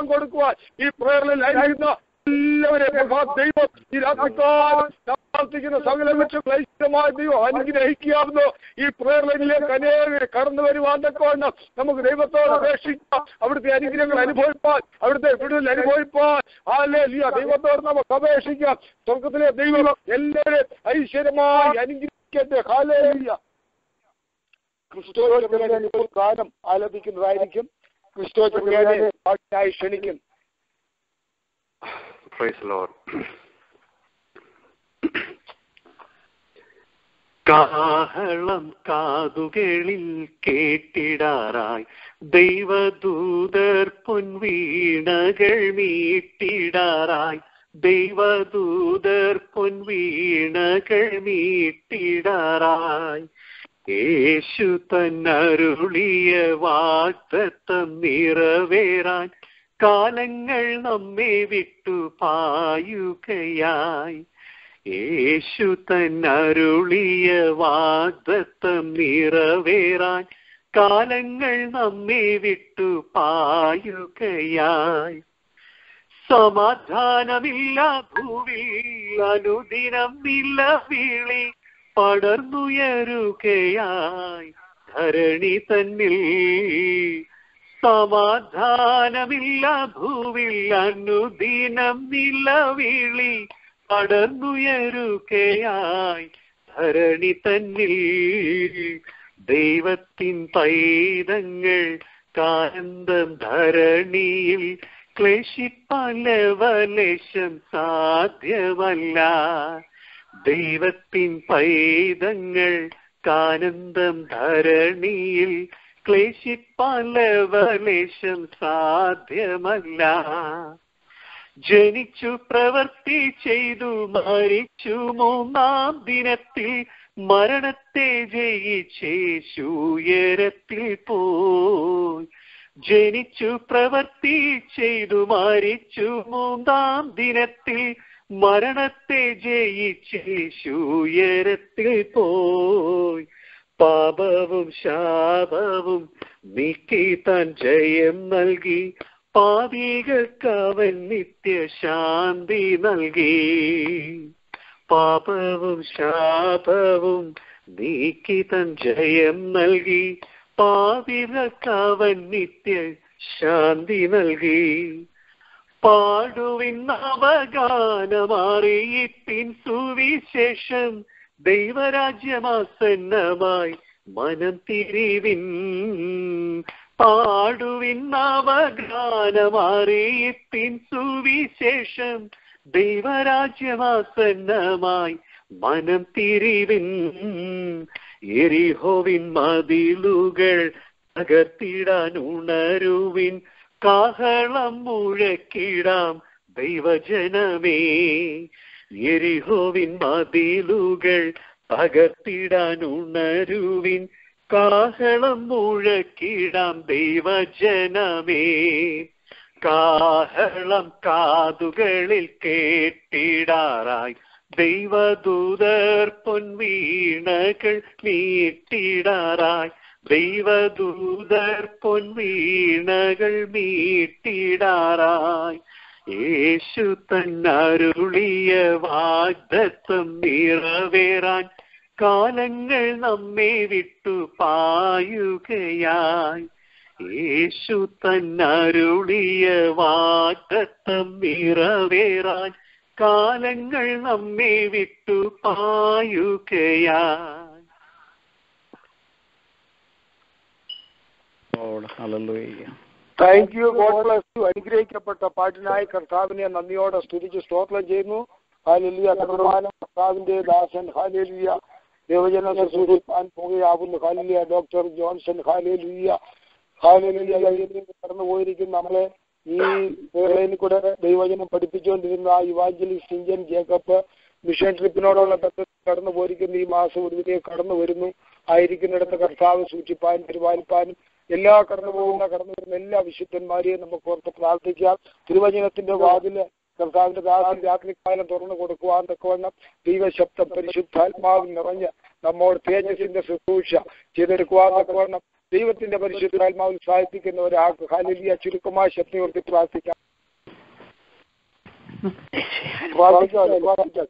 ഉത്തരം കൊടുക്കുവാൻ ഈ പ്രേരണയിലായിരിക്കുന്ന എല്ലാവരെയും ദൈവം ഈ രാത്രിക്കാലം പ്രാർത്ഥിക്കുന്ന സകല വെച്ച് ക്ലൈശമായ ദൈവം അനുഗ്രഹിക്കാവുന്നു ഈ പ്രേരണയിലേക്ക് അനേകം കടന്നു വരുവാൻ തക്കവണ്ണം നമുക്ക് ദൈവത്തോട് അപേക്ഷിക്കാം അവിടുത്തെ അനുഗ്രഹങ്ങൾ അനുഭവിപ്പാൻ അവിടുത്തെ വിടുതൽ അനുഭവിപ്പാൻ ആലേ ദൈവത്തോട് നമുക്ക് അപേക്ഷിക്കാം സ്വർഗത്തിലെ ദൈവം എല്ലാവരെയും ഐശ്വര്യമായി അനുഗ്രഹിക്കട്ടെ ഹാലേലിയ ക്രിസ്തുവിന്റെ പേരിൽ ഇപ്പോൾ ഗാനം ആലപിക്കുന്നതായിരിക്കും ക്രിസ്തു പാട്ടിനായി ക്ഷണിക്കും Praise the Lord. കാഹളം കാതുകളിൽ കേട്ടിടാറായി ദൈവദൂതർ പൊൻവീണകൾ മീട്ടിടാറായി ദൈവദൂതർ പൊൻവീണകൾ മീട്ടിടാറായി യേശു തന്നരുളിയ വാഗ്ദത്തം നിറവേറാൻ കാലങ്ങൾ നമ്മെ വിട്ടു പായുകയായി യേശു തന്നരുളിയ വാഗ്ദത്തം നിറവേറാൻ കാലങ്ങൾ നമ്മെ വിട്ടു പായുകയായി സമാധാനമില്ല ഭൂവിൽ അനുദിനം നില വിളി പടർന്നുയരുകയായി ധരണി തന്നിൽ സമാധാനമില്ല ഭൂവിൽ അനുദിനം നിലവിളി പടർന്നുയരുകയായി ധരണി തന്നിൽ ദൈവത്തിൻ പൈതങ്ങൾ കാനന്ദം ധരണിയിൽ ക്ലേശിപ്പലവലേശം സാധ്യമല്ല ദൈവത്തിൻ പൈതങ്ങൾ കാനന്ദം ധരണിയിൽ ക്ലേശിപ്പലവലേശം സാധ്യമല്ല ജനിച്ചു പ്രവർത്തി ചെയ്തു മരിച്ചു മൂന്നാം ദിനത്തിൽ മരണത്തെ ജയിച്ചേശുയരത്തിൽ പോയി ജനിച്ചു പ്രവർത്തി ചെയ്തു മരിച്ചു മൂന്നാം ദിനത്തിൽ മരണത്തെ ജയിച്ചേശുയരത്തിൽ പോയി പാപവും ശാപവും നീക്കി താൻ ജയം നൽകി പാപികൾക്ക് അവൻ നിത്യശാന്തി നൽകി പാപവും ശാപവും നീക്കി തൻ ജയം നൽകി പാപികൾക്ക് അവൻ നിത്യ ശാന്തി നൽകി പാടുവിൻ അവഗാനമാറിയിപ്പിൻ സുവിശേഷം ദൈവരാജ്യമാസന്നമായി മനം തിരിവിൻ പാടുവിൻ അവഗാനമാറിയിപ്പിൻ സുവിശേഷം ദൈവരാജ്യമാസന്നമായി മനം തിരിവിൻ എരിഹോവിൻ മതിലുകൾ തകർത്തിടാൻ ഉണരുവിൻ കാഹളം മുഴക്കിടാം ദൈവജനമേ എരിഹോവിൻ മതിലുകൾ തകർത്തിടാൻ ഉണരുവിൻ കാഹളം മുഴക്കിടാം ദൈവജനമേ കാഹളം കാതുകളിൽ കേട്ടിടാറായി ദൈവദൂതർ പൊൻവീണകൾ മീട്ടിടാറായി ദൈവദൂതർ പൊൻവീണകൾ മീട്ടിടാറായി യേശു തന്നരുളിയ വാഗ്ദത്തം നിറവേറാൻ കാലങ്ങൾ നമ്മെ വിട്ടു പായുകയായി യേശു തന്നരുളിയ വാഗ്ദത്തം നിറവേറാൻ കാലങ്ങൾ നമ്മെ വിട്ടു പായുകയായി thank you God bless you അനുഗ്രഹിക്കപ്പെട്ട പാട്ടിനായി കർത്താവിനെ നന്ദിയോടെ സ്തുതിച്ച് സ്തോത്രം ചെയ്യുന്നു ഹാലിയ കർത്താനം കർത്താവിന്റെ ദാസൻ ഹാലേലിയ ദേവജന ശുശ്രൂഷിപ്പാൻ പോകുകയാവുന്നു ഹാലിയ ഡോക്ടർ ജോൺസൺ ഹാലേലിയ ഹാലേലിയ കടന്നു പോയിരിക്കുന്ന നമ്മളെ ഈ വേളയിൽ കൂടെ ദൈവജനം പഠിപ്പിച്ചുകൊണ്ടിരുന്ന ഇവാഞ്ചലിസ്റ്റ് ഇന്ത്യൻ ജേക്കബ് മിഷൻ ട്രിപ്പിനോടുള്ള ബന്ധത്തിൽ കടന്നു പോയിരിക്കുന്ന ഈ മാസം ഒടുവിലേക്ക് കടന്നു വരുന്നു ആയിരിക്കുന്നിടത്ത് കർത്താവ് സൂക്ഷിപ്പാനും പരിപാലിപ്പാനും എല്ലാ കടന്നു പോകുന്ന കടന്നു വരുന്ന എല്ലാ വിശുദ്ധന്മാരെയും നമുക്ക് ഓർത്ത് പ്രാർത്ഥിക്കാം തിരുവചനത്തിന്റെ വാതില് കർത്താവിന്റെ ദാസൻ രാത്രികാലം തുറന്നു കൊടുക്കുവാൻ തക്കവണ്ണം ദൈവശബ്ദം പരിശുദ്ധാത്മാവിൽ നിറഞ്ഞ് നമ്മോട് തേജസിന്റെ ശുശ്രൂഷ ചെയ്തെടുക്കുവാൻ തക്കവണ്ണം ദൈവത്തിന്റെ പരിശുദ്ധാത്മാവിൽ സാധിപ്പിക്കുന്ന ഒരാൾക്ക് ഹാലലിയ ചുരുക്കമായ ശക്തി ഉയർത്തി പ്രാർത്ഥിക്കാം പ്രാർത്ഥിക്കാം പ്രാർത്ഥിക്കാം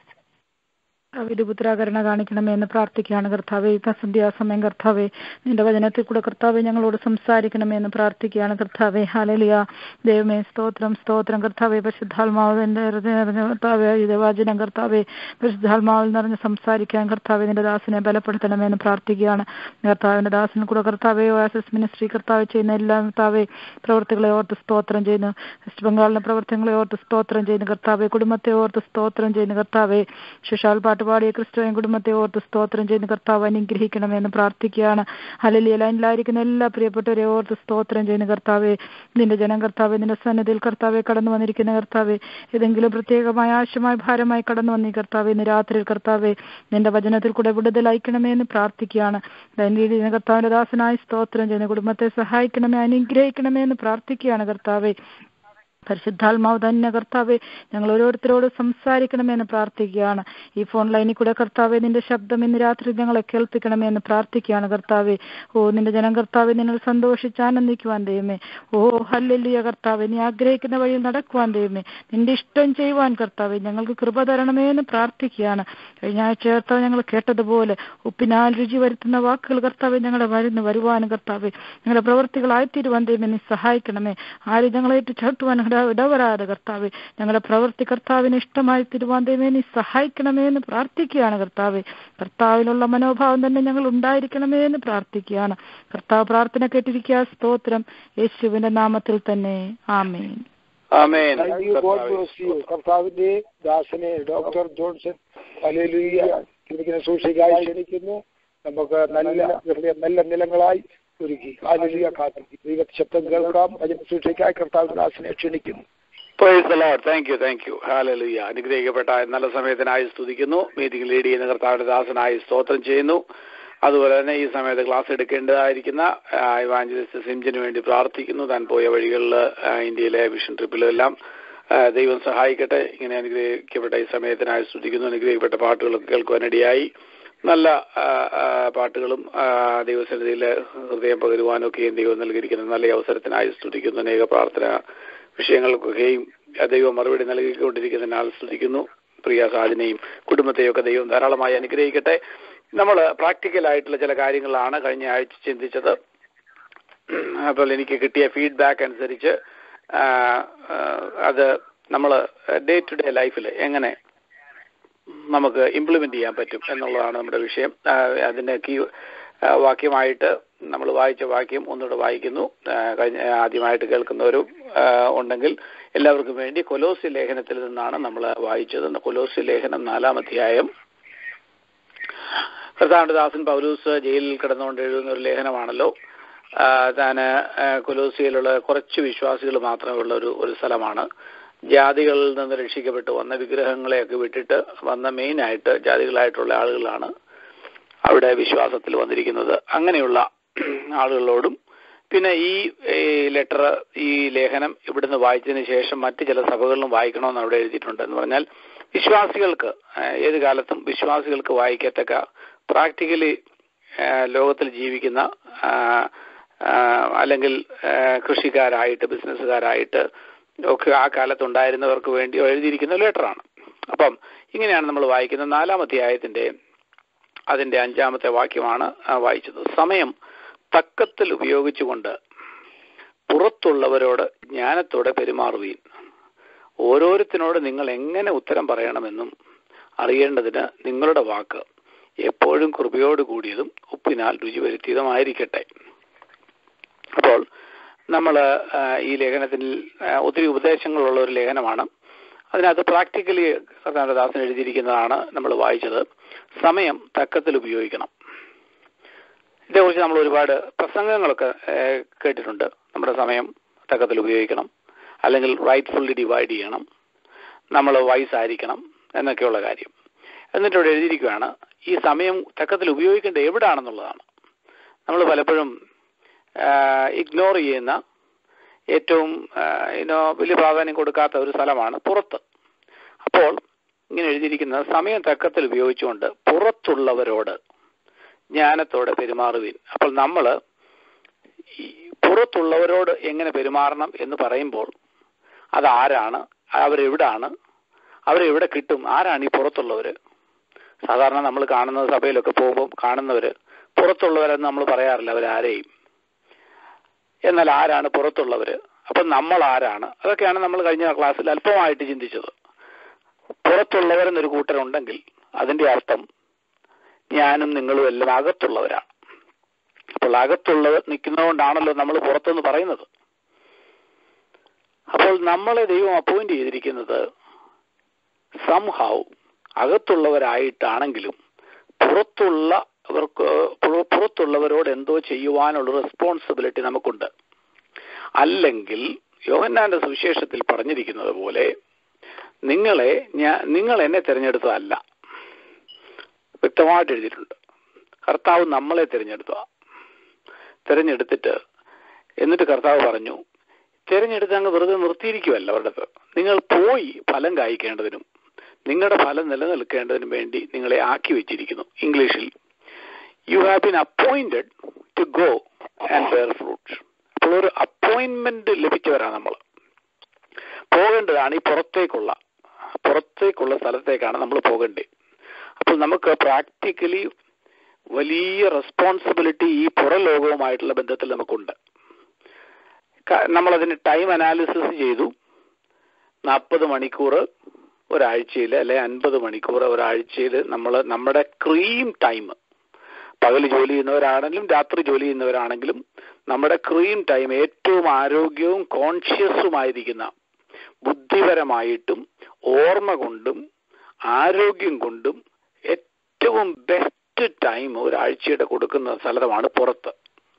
വിധുപുത്രാകരണ കാണിക്കണമേ എന്ന് പ്രാർത്ഥിക്കുകയാണ് കർത്താവെ ഇപ്പം സന്ധ്യാസമയം കർത്താവെ നിന്റെ വചനത്തിൽ കൂടെ കർത്താവെ ഞങ്ങളോട് സംസാരിക്കണമേ എന്ന് പ്രാർത്ഥിക്കുകയാണ് കർത്താവെ ഹാലലിയ ദൈവമേ സ്തോത്രം സ്തോത്രം കർത്താവെ പരിശുദ്ധാത്മാവ് എൻ്റെ കർത്താവെ ഇത് വചനം കർത്താവെ പരിശുദ്ധാത്മാവിൽ നിറഞ്ഞ് സംസാരിക്കാൻ കർത്താവെ നിന്റെ ദാസിനെ ബലപ്പെടുത്തണമേ എന്ന് പ്രാർത്ഥിക്കുകയാണ് കർത്താവിന്റെ ദാസിന് കൂടെ കർത്താവെ ഓയാസിസ് മിനിസ്ട്രി കർത്താവ് ചെയ്യുന്ന എല്ലാ കർത്താവെ പ്രവർത്തികളെ ഓർത്ത് സ്തോത്രം ചെയ്യുന്നു വെസ്റ്റ് ബംഗാളിലെ പ്രവർത്തനങ്ങളെ ഓർത്ത് സ്തോത്രം ചെയ്യുന്നു കർത്താവെ കുടുംബത്തെ ഓർത്ത് സ്തോത്രം ചെയ്യുന്നു കർത്താവെ ശിശാൽ പാട്ടുപാടിയ ക്രിസ്തുവിൻ കുടുംബത്തെ ഓർത്ത് സ്തോത്രം ചെയ്യുന്ന കർത്താവ് അനുഗ്രഹിക്കണമെന്ന് പ്രാർത്ഥിക്കുകയാണ് ഹലലിയ ലൈനിലായിരിക്കുന്ന എല്ലാ പ്രിയപ്പെട്ടവരെ ഓർത്ത് സ്തോത്രം ചെയ്യുന്ന കർത്താവെ നിന്റെ ജനം കർത്താവെ നിന്റെ സന്നിധിയിൽ കർത്താവെ കടന്നു വന്നിരിക്കുന്ന കർത്താവെ ഏതെങ്കിലും പ്രത്യേകമായ ആവശ്യമായ ഭാരമായി കടന്നു വന്നീ കർത്താവെ ഇന്ന് രാത്രിയിൽ കർത്താവെ നിന്റെ വചനത്തിൽ കൂടെ വിടുതലയക്കണമേ എന്ന് പ്രാർത്ഥിക്കുകയാണ് ലൈനിലിരിക്കുന്ന കർത്താവിന്റെ ദാസനായി സ്തോത്രം ചെയ്യുന്ന കുടുംബത്തെ സഹായിക്കണമേ അനുഗ്രഹിക്കണമേ എന്ന് പ്രാർത്ഥിക്കുകയാണ് കർത്താവെ പരിശുദ്ധാത്മാവ് തന്നെ കർത്താവെ ഞങ്ങൾ ഓരോരുത്തരോട് സംസാരിക്കണമെന്ന് പ്രാർത്ഥിക്കുകയാണ് ഈ ഫോൺ ലൈനിൽ കൂടെ കർത്താവെ നിന്റെ ശബ്ദം ഇന്ന് രാത്രി ഞങ്ങളെ കേൾപ്പിക്കണമേ എന്ന് പ്രാർത്ഥിക്കുകയാണ് കർത്താവെ ഓ നിന്റെ ജനം കർത്താവെ നിങ്ങൾ സന്തോഷിച്ച് ആനന്ദിക്കുവാൻ ദൈവമേ ഓ ഹല്ലിയ കർത്താവെ നീ ആഗ്രഹിക്കുന്ന വഴിയിൽ നടക്കുവാൻ ദൈവമേ നിന്റെ ഇഷ്ടം ചെയ്യുവാൻ കർത്താവെ ഞങ്ങൾക്ക് കൃപ തരണമേ എന്ന് പ്രാർത്ഥിക്കുകയാണ് കഴിഞ്ഞ ആഴ്ച കർത്താവ് ഞങ്ങൾ കേട്ടതുപോലെ ഉപ്പിനാൽ രുചി വരുത്തുന്ന വാക്കുകൾ കർത്താവെ ഞങ്ങളുടെ വരുന്നു വരുവാനും കർത്താവെ ഞങ്ങളുടെ പ്രവൃത്തികളായിത്തീരുവാൻ ദൈവമേ നീ സഹായിക്കണമേ ആരും ഞങ്ങളേറ്റ് ചവിട്ടുവാൻ ഇടവരാതെ കർത്താവെ ഞങ്ങളുടെ പ്രവൃത്തി കർത്താവിന് ഇഷ്ടമായി തിരുവാൻ ദൈവമേ നീ സഹായിക്കണമേ എന്ന് പ്രാർത്ഥിക്കുകയാണ് കർത്താവെ കർത്താവിലുള്ള മനോഭാവം തന്നെ ഞങ്ങൾ ഉണ്ടായിരിക്കണമേ എന്ന് പ്രാർത്ഥിക്കുകയാണ് കർത്താവ് പ്രാർത്ഥന കേട്ടിരിക്കുക സ്തോത്രം യേശുവിന്റെ നാമത്തിൽ തന്നെ ആമേൻ ആമേൻ Thank you, God bless you. കർത്താവിന്റെ ദാസനെ ഡോക്ടർ ജോൺസൺ ഹല്ലേലൂയ ഇതിനെ സൂക്ഷിക്കായി ക്ഷണിക്കുന്നു നമുക്ക് നല്ല ഹൃദയം നല്ല നിലങ്ങളായി ഒരുക്കി ഹാലലിയ കാത്തു ദൈവ ശബ്ദം കേൾക്കാം അതിനെ സൂക്ഷിക്കായി കർത്താവിന്റെ ദാസനെ ക്ഷണിക്കുന്നു praise the Lord thank you thank you ഹാലലുയ അനുഗ്രഹിക്കപ്പെട്ട നല്ല സമയത്തിനായി സ്തുതിക്കുന്നു മീറ്റിംഗ് ലീഡ് ചെയ്യുന്ന കർത്താവിന്റെ ദാസനായി സ്തോത്രം ചെയ്യുന്നു അതുപോലെ തന്നെ ഈ സമയത്ത് ക്ലാസ് എടുക്കേണ്ടതായിരിക്കുന്ന ഇവാഞ്ചലിസ്റ്റ് സിംജിന് വേണ്ടി പ്രാർത്ഥിക്കുന്നു താൻ പോയ വഴികളിൽ ഇന്ത്യയിലെ മിഷൻ ട്രിപ്പിലും എല്ലാം ആ, ദൈവം സഹായിക്കട്ടെ ഇങ്ങനെ അനുഗ്രഹിക്കപ്പെട്ട ഈ സമയത്തിനായി സ്തുതിക്കുന്നു അനുഗ്രഹിക്കപ്പെട്ട പാട്ടുകളൊക്കെ കേൾക്കുവാനിടയായി നല്ല ആ, ആ, പാട്ടുകളും ആ, ദൈവസന്നിധിയിൽ ഹൃദയം പകരുവാനൊക്കെയും ദൈവം നൽകിയിരിക്കുന്ന നല്ല അവസരത്തിനായി സ്തുതിക്കുന്നു അനേക പ്രാർത്ഥന വിഷയങ്ങൾക്കൊക്കെയും ദൈവം മറുപടി നൽകിക്കൊണ്ടിരിക്കുന്നതിനാൽ സ്തുതിക്കുന്നു പ്രിയ സാജനെയും കുടുംബത്തെയും ഒക്കെ ദൈവം ധാരാളമായി അനുഗ്രഹിക്കട്ടെ നമ്മൾ പ്രാക്ടിക്കൽ ആയിട്ടുള്ള ചില കാര്യങ്ങളാണ് കഴിഞ്ഞ ആഴ്ച ചിന്തിച്ചത് അപ്പോൾ എനിക്ക് കിട്ടിയ ഫീഡ്ബാക്ക് അനുസരിച്ച് ആ, ആ, അത് നമ്മൾ ഡേ ടു ഡേ ലൈഫിൽ എങ്ങനെ നമുക്ക് ഇംപ്ലിമെന്റ് ചെയ്യാൻ പറ്റും എന്നുള്ളതാണ് നമ്മുടെ വിഷയം ആ, അതിന്റെ കീ ആ, വാക്യമായിട്ട് നമ്മൾ വായിച്ച വാക്യം ഒന്നുകൂടെ വായിക്കുന്നു ആ, കഴിഞ്ഞ ആദ്യമായിട്ട് കേൾക്കുന്നവരും ആ, ഉണ്ടെങ്കിൽ എല്ലാവർക്കും വേണ്ടി കൊലോസി ലേഖനത്തിൽ നിന്നാണ് നമ്മൾ വായിച്ചത് കൊലോസി ലേഖനം നാലാം അധ്യായം കർത്താവിന്റെ ദാസൻ പൗലൂസ് ജയിലിൽ കിടന്നുകൊണ്ട് എഴുതുന്ന ഒരു ലേഖനമാണല്ലോ ആ, താന് ആ, കൊലോസിയിലുള്ള കുറച്ച് വിശ്വാസികൾ മാത്രമേ ഉള്ള ഒരു ഒരു സ്ഥലമാണ് ജാതികളിൽ നിന്ന് രക്ഷിക്കപ്പെട്ട് വന്ന വിഗ്രഹങ്ങളെയൊക്കെ വിട്ടിട്ട് വന്ന മെയിനായിട്ട് ജാതികളായിട്ടുള്ള ആളുകളാണ് അവിടെ വിശ്വാസത്തിൽ വന്നിരിക്കുന്നത് അങ്ങനെയുള്ള ആളുകളോടും പിന്നെ ഈ ലെറ്റർ ഈ ലേഖനം ഇവിടുന്ന് വായിച്ചതിന് ശേഷം മറ്റ് ചില സഭകളിലും വായിക്കണമെന്ന് അവിടെ എഴുതിയിട്ടുണ്ട് എന്ന് പറഞ്ഞാൽ വിശ്വാസികൾക്ക് ആ, ഏത് കാലത്തും വിശ്വാസികൾക്ക് വായിക്കത്തക്ക പ്രാക്ടിക്കലി ലോകത്തിൽ ജീവിക്കുന്ന ആ, ആ, അല്ലെങ്കിൽ ആ, കൃഷിക്കാരായിട്ട് ബിസിനസ്സുകാരായിട്ട് ഒക്കെ ആ കാലത്തുണ്ടായിരുന്നവർക്ക് വേണ്ടി എഴുതിയിരിക്കുന്ന ലെറ്ററാണ് അപ്പം ഇങ്ങനെയാണ് നമ്മൾ വായിക്കുന്നത് നാലാം അധ്യായത്തിന്റെ അതിന്റെ അഞ്ചാമത്തെ വാക്യമാണ് ആ വായിച്ചത് സമയം തക്കത്തിൽ ഉപയോഗിച്ചുകൊണ്ട് പുറത്തുള്ളവരോട് ജ്ഞാനത്തോടെ പെരുമാറുകയും ഓരോരുത്തരോട് നിങ്ങൾ എങ്ങനെ ഉത്തരം പറയണമെന്നും അറിയേണ്ടതിന് നിങ്ങളുടെ വാക്ക് എപ്പോഴും കൃപയോട് കൂടിയതും ഉപ്പിനാൽ രുചി വരുത്തിയതുമായിരിക്കട്ടെ അപ്പോൾ നമ്മൾ ഈ ലേഖനത്തിൽ ആ, ഒത്തിരി ഉപദേശങ്ങളുള്ള ഒരു ലേഖനമാണ് അതിനകത്ത് പ്രാക്ടിക്കലി കർത്താനദാസൻ എഴുതിയിരിക്കുന്നതാണ് നമ്മൾ വായിച്ചത് സമയം തക്കത്തിൽ ഉപയോഗിക്കണം ഇതേക്കുറിച്ച് നമ്മൾ ഒരുപാട് പ്രസംഗങ്ങളൊക്കെ ഏഹ്, കേട്ടിട്ടുണ്ട് നമ്മുടെ സമയം തക്കത്തിൽ ഉപയോഗിക്കണം അല്ലെങ്കിൽ റൈറ്റ്ഫുള്ളി ഡിവൈഡ് ചെയ്യണം നമ്മൾ വൈസ് ആയിരിക്കണം എന്നൊക്കെയുള്ള കാര്യം എന്നിട്ട് ഇവിടെ എഴുതിയിരിക്കുകയാണ് ഈ സമയം തക്കത്തിൽ ഉപയോഗിക്കേണ്ടത് എവിടാണെന്നുള്ളതാണ് നമ്മൾ പലപ്പോഴും ഇഗ്നോർ ചെയ്യുന്ന ഏറ്റവും ഇനോ വലിയ പ്രാധാന്യം കൊടുക്കാത്ത ഒരു സ്ഥലമാണ് പുറത്ത് അപ്പോൾ ഇങ്ങനെ എഴുതിയിരിക്കുന്നത് സമയം തക്കത്തിൽ ഉപയോഗിച്ചുകൊണ്ട് പുറത്തുള്ളവരോട് ജ്ഞാനത്തോടെ പെരുമാറുവിൻ അപ്പോൾ നമ്മൾ ഈ പുറത്തുള്ളവരോട് എങ്ങനെ പെരുമാറണം എന്ന് പറയുമ്പോൾ അതാരാണ് അവരെവിടാണ് അവരെവിടെ കിട്ടും ആരാണ് ഈ പുറത്തുള്ളവര് സാധാരണ നമ്മൾ കാണുന്ന സഭയിലൊക്കെ പോകുമ്പോൾ കാണുന്നവര് പുറത്തുള്ളവരെന്ന് നമ്മൾ പറയാറില്ല അവരാരെയും എന്നാൽ ആരാണ് പുറത്തുള്ളവര് അപ്പം നമ്മൾ ആരാണ് അതൊക്കെയാണ് നമ്മൾ കഴിഞ്ഞ ക്ലാസ്സിൽ അല്പമായിട്ട് ചിന്തിച്ചത് പുറത്തുള്ളവരെന്നൊരു കൂട്ടരുണ്ടെങ്കിൽ അതിന്റെ അർത്ഥം ഞാനും നിങ്ങളും എല്ലാം അകത്തുള്ളവരാണ് അപ്പോൾ അകത്തുള്ളവർ നിൽക്കുന്നതുകൊണ്ടാണല്ലോ നമ്മൾ പുറത്തെന്ന് പറയുന്നത് അപ്പോൾ നമ്മളെ ദൈവം അപ്പോയിന്റ് ചെയ്തിരിക്കുന്നത് സംഹൗ അകത്തുള്ളവരായിട്ടാണെങ്കിലും പുറത്തുള്ളവർക്ക് പുറത്തുള്ളവരോട് എന്തോ ചെയ്യുവാനുള്ള റെസ്പോൺസിബിലിറ്റി നമുക്കുണ്ട് അല്ലെങ്കിൽ യോഹന്നാന്റെ സുവിശേഷത്തിൽ പറഞ്ഞിരിക്കുന്നത് പോലെ നിങ്ങളെ ഞാൻ നിങ്ങൾ എന്നെ തിരഞ്ഞെടുത്തതല്ല വ്യക്തമായിട്ട് എഴുതിയിട്ടുണ്ട് കർത്താവ് നമ്മളെ തിരഞ്ഞെടുത്ത തിരഞ്ഞെടുത്തിട്ട് എന്നിട്ട് കർത്താവ് പറഞ്ഞു തിരഞ്ഞെടുത്ത് അങ്ങ് വെറുതെ നിർത്തിയിരിക്കുമല്ല അവരുടെ അടുത്ത് നിങ്ങൾ പോയി ഫലം കായ്ക്കേണ്ടതിനും നിങ്ങളുടെ ഫലം നിലനിൽക്കേണ്ടതിനും വേണ്ടി നിങ്ങളെ ആക്കി വെച്ചിരിക്കുന്നു ഇംഗ്ലീഷിൽ you have been appointed to go and bear fruit അപ്പോൾ ഒരു അപ്പോയിന്റ്മെന്റ് ലഭിച്ചവരാണ് നമ്മൾ പോകേണ്ടതാണ് ഈ പുറത്തേക്കുള്ള പുറത്തേക്കുള്ള സ്ഥലത്തേക്കാണ് നമ്മൾ പോകേണ്ടത് അപ്പോൾ നമുക്ക് പ്രാക്ടിക്കലി വലിയ റെസ്പോൺസിബിലിറ്റി ഈ പുറലോകവുമായിട്ടുള്ള ബന്ധത്തിൽ നമുക്കുണ്ട് നമ്മളതിന് ടൈം അനാലിസിസ് ചെയ്തു നാൽപ്പത് മണിക്കൂർ ഒരാഴ്ചയിൽ അല്ലെ അൻപത് മണിക്കൂർ ഒരാഴ്ചയിൽ നമ്മൾ നമ്മുടെ ക്രീം ടൈം പകൽ ജോലി ചെയ്യുന്നവരാണെങ്കിലും രാത്രി ജോലി ചെയ്യുന്നവരാണെങ്കിലും നമ്മുടെ ക്രീം ടൈം ഏറ്റവും ആരോഗ്യവും കോൺഷ്യസുമായിരിക്കുന്ന ബുദ്ധിപരമായിട്ടും ഓർമ്മ കൊണ്ടും ആരോഗ്യം കൊണ്ടും ഏറ്റവും ബെസ്റ്റ് ടൈം ഒരാഴ്ചയുടെ കൊടുക്കുന്ന സ്ഥലമാണ് പുറത്ത്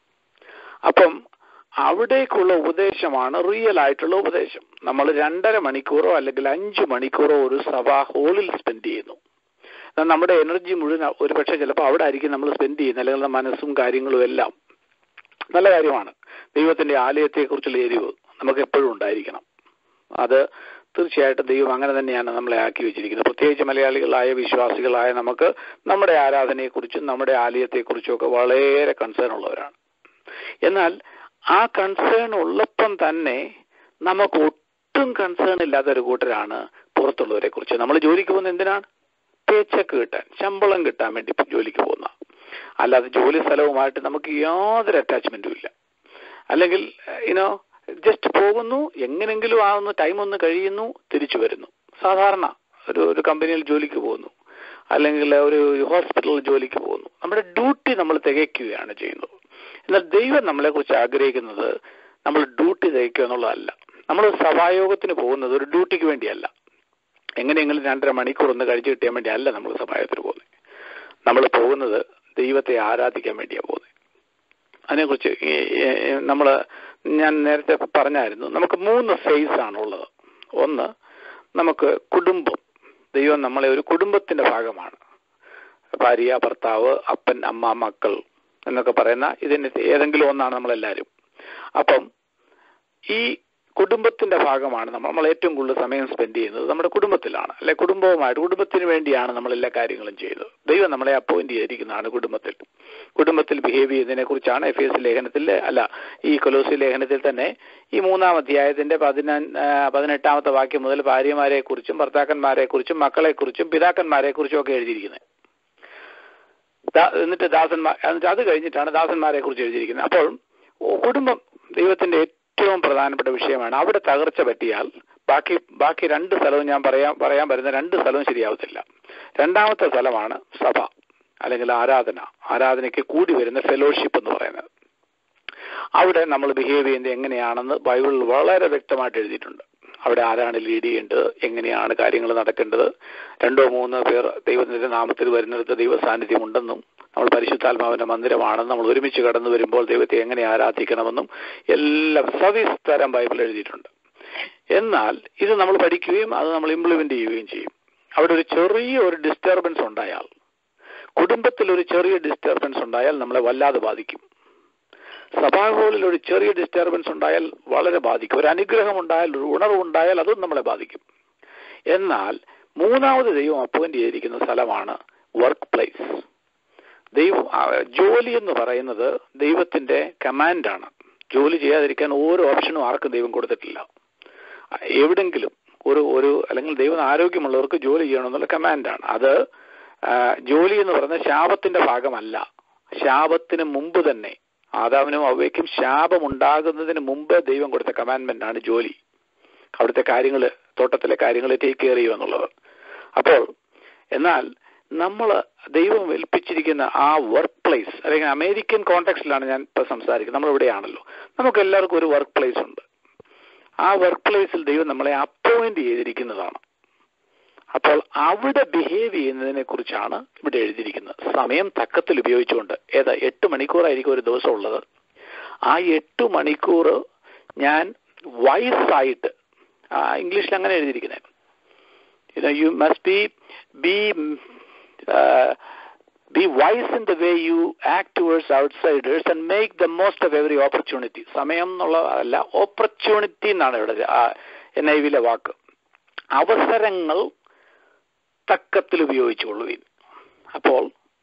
അപ്പം അവിടേക്കുള്ള ഉപദേശമാണ് റിയൽ ആയിട്ടുള്ള ഉപദേശം നമ്മൾ രണ്ടര മണിക്കൂറോ അല്ലെങ്കിൽ അഞ്ചു മണിക്കൂറോ ഒരു സഭ ഹോളിൽ സ്പെൻഡ് ചെയ്യുന്നു നമ്മുടെ എനർജി മുഴുവൻ ഒരു പക്ഷേ ചിലപ്പോൾ അവിടെ ആയിരിക്കും നമ്മൾ സ്പെൻഡ് ചെയ്യുന്നത് അല്ലെങ്കിൽ നമ്മുടെ മനസ്സും കാര്യങ്ങളും എല്ലാം നല്ല കാര്യമാണ് ദൈവത്തിന്റെ ആലയത്തെക്കുറിച്ചുള്ള എരിവ് നമുക്ക് എപ്പോഴും ഉണ്ടായിരിക്കണം അത് തീർച്ചയായിട്ടും ദൈവം അങ്ങനെ തന്നെയാണ് നമ്മളെ ആക്കി വെച്ചിരിക്കുന്നത് പ്രത്യേകിച്ച് മലയാളികളായ വിശ്വാസികളായ നമുക്ക് നമ്മുടെ ആരാധനയെക്കുറിച്ചും നമ്മുടെ ആലയത്തെക്കുറിച്ചും ഒക്കെ വളരെ കൺസേൺ ഉള്ളവരാണ് എന്നാൽ ആ കൺസേൺ ഉള്ളപ്പം തന്നെ നമുക്ക് ഒട്ടും കൺസേൺ ഇല്ലാത്ത ഒരു കൂട്ടരാണ് പുറത്തുള്ളവരെ കുറിച്ച് നമ്മൾ ജോലിക്ക് പോകുന്നത് എന്തിനാണ് പേച്ചക്ക് കിട്ടാൻ ശമ്പളം കിട്ടാൻ വേണ്ടി ജോലിക്ക് പോകുന്ന അല്ലാതെ ജോലി സ്ഥലവുമായിട്ട് നമുക്ക് യാതൊരു അറ്റാച്ച്മെന്റും ഇല്ല അല്ലെങ്കിൽ ഇനോ ജസ്റ്റ് പോകുന്നു എങ്ങനെങ്കിലും ആവുന്നു ടൈം ഒന്ന് കഴിയുന്നു തിരിച്ചു വരുന്നു സാധാരണ ഒരു ഒരു കമ്പനിയിൽ ജോലിക്ക് പോകുന്നു അല്ലെങ്കിൽ ഒരു ഹോസ്പിറ്റലിൽ ജോലിക്ക് പോകുന്നു നമ്മുടെ ഡ്യൂട്ടി നമ്മൾ തികയ്ക്കുകയാണ് ചെയ്യുന്നത് എന്നാൽ ദൈവം നമ്മളെ കുറിച്ച് ആഗ്രഹിക്കുന്നത് നമ്മൾ ഡ്യൂട്ടി തികയ്ക്കുക എന്നുള്ളതല്ല നമ്മൾ സഭായോഗത്തിന് പോകുന്നത് ഒരു ഡ്യൂട്ടിക്ക് വേണ്ടിയല്ല എങ്ങനെയെങ്കിലും രണ്ടര മണിക്കൂർ ഒന്ന് കഴിച്ചു കിട്ടിയാൻ വേണ്ടി അല്ല നമ്മൾ സഭായോഗത്തിന് പോകുന്നത് നമ്മൾ പോകുന്നത് ദൈവത്തെ ആരാധിക്കാൻ വേണ്ടിയാണ് പോകുന്നത് അതിനെക്കുറിച്ച് നമ്മൾ ഞാൻ നേരത്തെ പറഞ്ഞായിരുന്നു നമുക്ക് മൂന്ന് ഫേസ് ആണുള്ളത് ഒന്ന് നമുക്ക് കുടുംബം ദൈവം നമ്മളെ ഒരു കുടുംബത്തിന്റെ ഭാഗമാണ് ഭാര്യ ഭർത്താവ് അപ്പൻ അമ്മ മക്കൾ എന്നൊക്കെ പറയുന്ന ഇതിന് ഏതെങ്കിലും ഒന്നാണ് നമ്മളെല്ലാവരും അപ്പം ഈ കുടുംബത്തിന്റെ ഭാഗമാണ് നമ്മൾ നമ്മൾ ഏറ്റവും കൂടുതൽ സമയം സ്പെൻഡ് ചെയ്യുന്നത് നമ്മുടെ കുടുംബത്തിലാണ് അല്ലെ കുടുംബവുമായിട്ട് കുടുംബത്തിന് വേണ്ടിയാണ് നമ്മൾ എല്ലാ കാര്യങ്ങളും ചെയ്തത് ദൈവം നമ്മളെ അപ്പോയിന്റ് ചെയ്തിരിക്കുന്നതാണ് കുടുംബത്തിൽ കുടുംബത്തിൽ ബിഹേവ് ചെയ്യുന്നതിനെ കുറിച്ചാണ് എഫ് എസ് ലേഖനത്തിൽ അല്ല ഈ കൊലോസി ലേഖനത്തിൽ തന്നെ ഈ മൂന്നാം അധ്യായത്തിന്റെ പതിന പതിനെട്ടാമത്തെ വാക്യം മുതൽ ഭാര്യമാരെ കുറിച്ചും ഭർത്താക്കന്മാരെ കുറിച്ചും മക്കളെ കുറിച്ചും പിതാക്കന്മാരെ കുറിച്ചും ഒക്കെ എഴുതിയിരിക്കുന്നത് എന്നിട്ട് ദാസന്മാർ എന്നിട്ട് അത് കഴിഞ്ഞിട്ടാണ് ദാസന്മാരെ കുറിച്ച് എഴുതിയിരിക്കുന്നത് അപ്പോൾ കുടുംബം ദൈവത്തിന്റെ ഏറ്റവും പ്രധാനപ്പെട്ട വിഷയമാണ് അവിടെ തകർച്ച പറ്റിയാൽ ബാക്കി ബാക്കി രണ്ട് സ്ഥലവും ഞാൻ പറയാൻ പറയാൻ വരുന്ന രണ്ട് സ്ഥലവും ശരിയാവത്തില്ല രണ്ടാമത്തെ സ്ഥലമാണ് സഭ അല്ലെങ്കിൽ ആരാധന ആരാധനയ്ക്ക് കൂടി വരുന്ന ഫെലോഷിപ്പ് എന്ന് പറയുന്നത് അവിടെ നമ്മൾ ബിഹേവ് ചെയ്യുന്നത് എങ്ങനെയാണെന്ന് ബൈബിളിൽ വളരെ വ്യക്തമായിട്ട് എഴുതിയിട്ടുണ്ട് അവിടെ ആരാണ് ലീഡ് ചെയ്യേണ്ടത് എങ്ങനെയാണ് കാര്യങ്ങൾ നടക്കേണ്ടത് രണ്ടോ മൂന്നോ പേർ ദൈവത്തിന്റെ നാമത്തിൽ വരുന്നിടത്ത് ദൈവ സാന്നിധ്യം ഉണ്ടെന്നും നമ്മൾ പരിശുദ്ധാത്മാവിന്റെ മന്ദിരമാണെന്നും നമ്മൾ ഒരുമിച്ച് കടന്നു വരുമ്പോൾ ദൈവത്തെ എങ്ങനെ ആരാധിക്കണമെന്നും എല്ലാം സവിസ്തരം ബൈബിൾ എഴുതിയിട്ടുണ്ട് എന്നാൽ ഇത് നമ്മൾ പഠിക്കുകയും അത് നമ്മൾ ഇംപ്ലിമെന്റ് ചെയ്യുകയും ചെയ്യും അവിടെ ഒരു ചെറിയ ഒരു ഡിസ്റ്റർബൻസ് ഉണ്ടായാൽ കുടുംബത്തിൽ ഒരു ചെറിയ ഡിസ്റ്റർബൻസ് ഉണ്ടായാൽ നമ്മളെ വല്ലാതെ ബാധിക്കും സഭാഹോളിൽ ഒരു ചെറിയ ഡിസ്റ്റർബൻസ് ഉണ്ടായാൽ വളരെ ബാധിക്കും ഒരു അനുഗ്രഹം ഉണ്ടായാൽ ഒരു ഉണർവുണ്ടായാൽ അതും നമ്മളെ ബാധിക്കും എന്നാൽ മൂന്നാമത് ദൈവം അപ്പോയിന്റ് ചെയ്തിരിക്കുന്ന സ്ഥലമാണ് വർക്ക് പ്ലേസ് ദൈവം ജോലി എന്ന് പറയുന്നത് ദൈവത്തിന്റെ കമാൻഡാണ് ജോലി ചെയ്യാതിരിക്കാൻ ഓരോ ഓപ്ഷനും ആർക്കും ദൈവം കൊടുത്തിട്ടില്ല എവിടെങ്കിലും ഒരു ഒരു അല്ലെങ്കിൽ ദൈവം ആരോഗ്യമുള്ളവർക്ക് ജോലി ചെയ്യണമെന്നുള്ള കമാൻഡാണ് അത് ആ, ജോലി എന്ന് പറയുന്നത് ശാപത്തിന്റെ ഭാഗമല്ല ശാപത്തിന് മുമ്പ് തന്നെ ആദാവിനും അവയ്ക്കും ശാപം ഉണ്ടാകുന്നതിന് മുമ്പ് ദൈവം കൊടുത്ത കമാൻഡ്മെന്റ് ആണ് ജോലി അവിടുത്തെ കാര്യങ്ങൾ തോട്ടത്തിലെ കാര്യങ്ങൾ ടേക്ക് കെയർ ചെയ്യുക എന്നുള്ളത് അപ്പോൾ എന്നാൽ നമ്മൾ ദൈവം ഏൽപ്പിച്ചിരിക്കുന്ന ആ വർക്ക് പ്ലേസ് അല്ലെങ്കിൽ അമേരിക്കൻ കോണ്ടെക്സ്റ്റിലാണ് ഞാൻ ഇപ്പൊ സംസാരിക്കുന്നത് നമ്മൾ ഇവിടെയാണല്ലോ നമുക്ക് എല്ലാവർക്കും ഒരു വർക്ക് പ്ലേസ് ഉണ്ട് ആ വർക്ക് പ്ലേസിൽ ദൈവം നമ്മളെ അപ്പോയിന്റ് ചെയ്തിരിക്കുന്നതാണ് അപ്പോൾ അവിടെ ബിഹേവ് ചെയ്യുന്നതിനെ കുറിച്ചാണ് ഇവിടെ എഴുതിയിരിക്കുന്നത് സമയം തക്കത്തിൽ ഉപയോഗിച്ചുകൊണ്ട് ഏതാ എട്ട് മണിക്കൂറായിരിക്കും ഒരു ദിവസം ഉള്ളത് ആ എട്ട് മണിക്കൂർ ഞാൻ വയസ്സായിട്ട് ഇംഗ്ലീഷിൽ അങ്ങനെ എഴുതിയിരിക്കുന്നത് you must be be be wise in the way you act towards outsiders and make the most of every opportunity സമയം എന്നുള്ളതല്ല ഓപ്പർച്യൂണിറ്റി എന്നാണ് ഇവിടെ എൻ ഐ വിയിലെ വാക്ക് അവസരങ്ങൾ തക്കത്തിൽ ഉപയോഗിച്ചുകൊള്ളുവിൻ അപ്പോൾ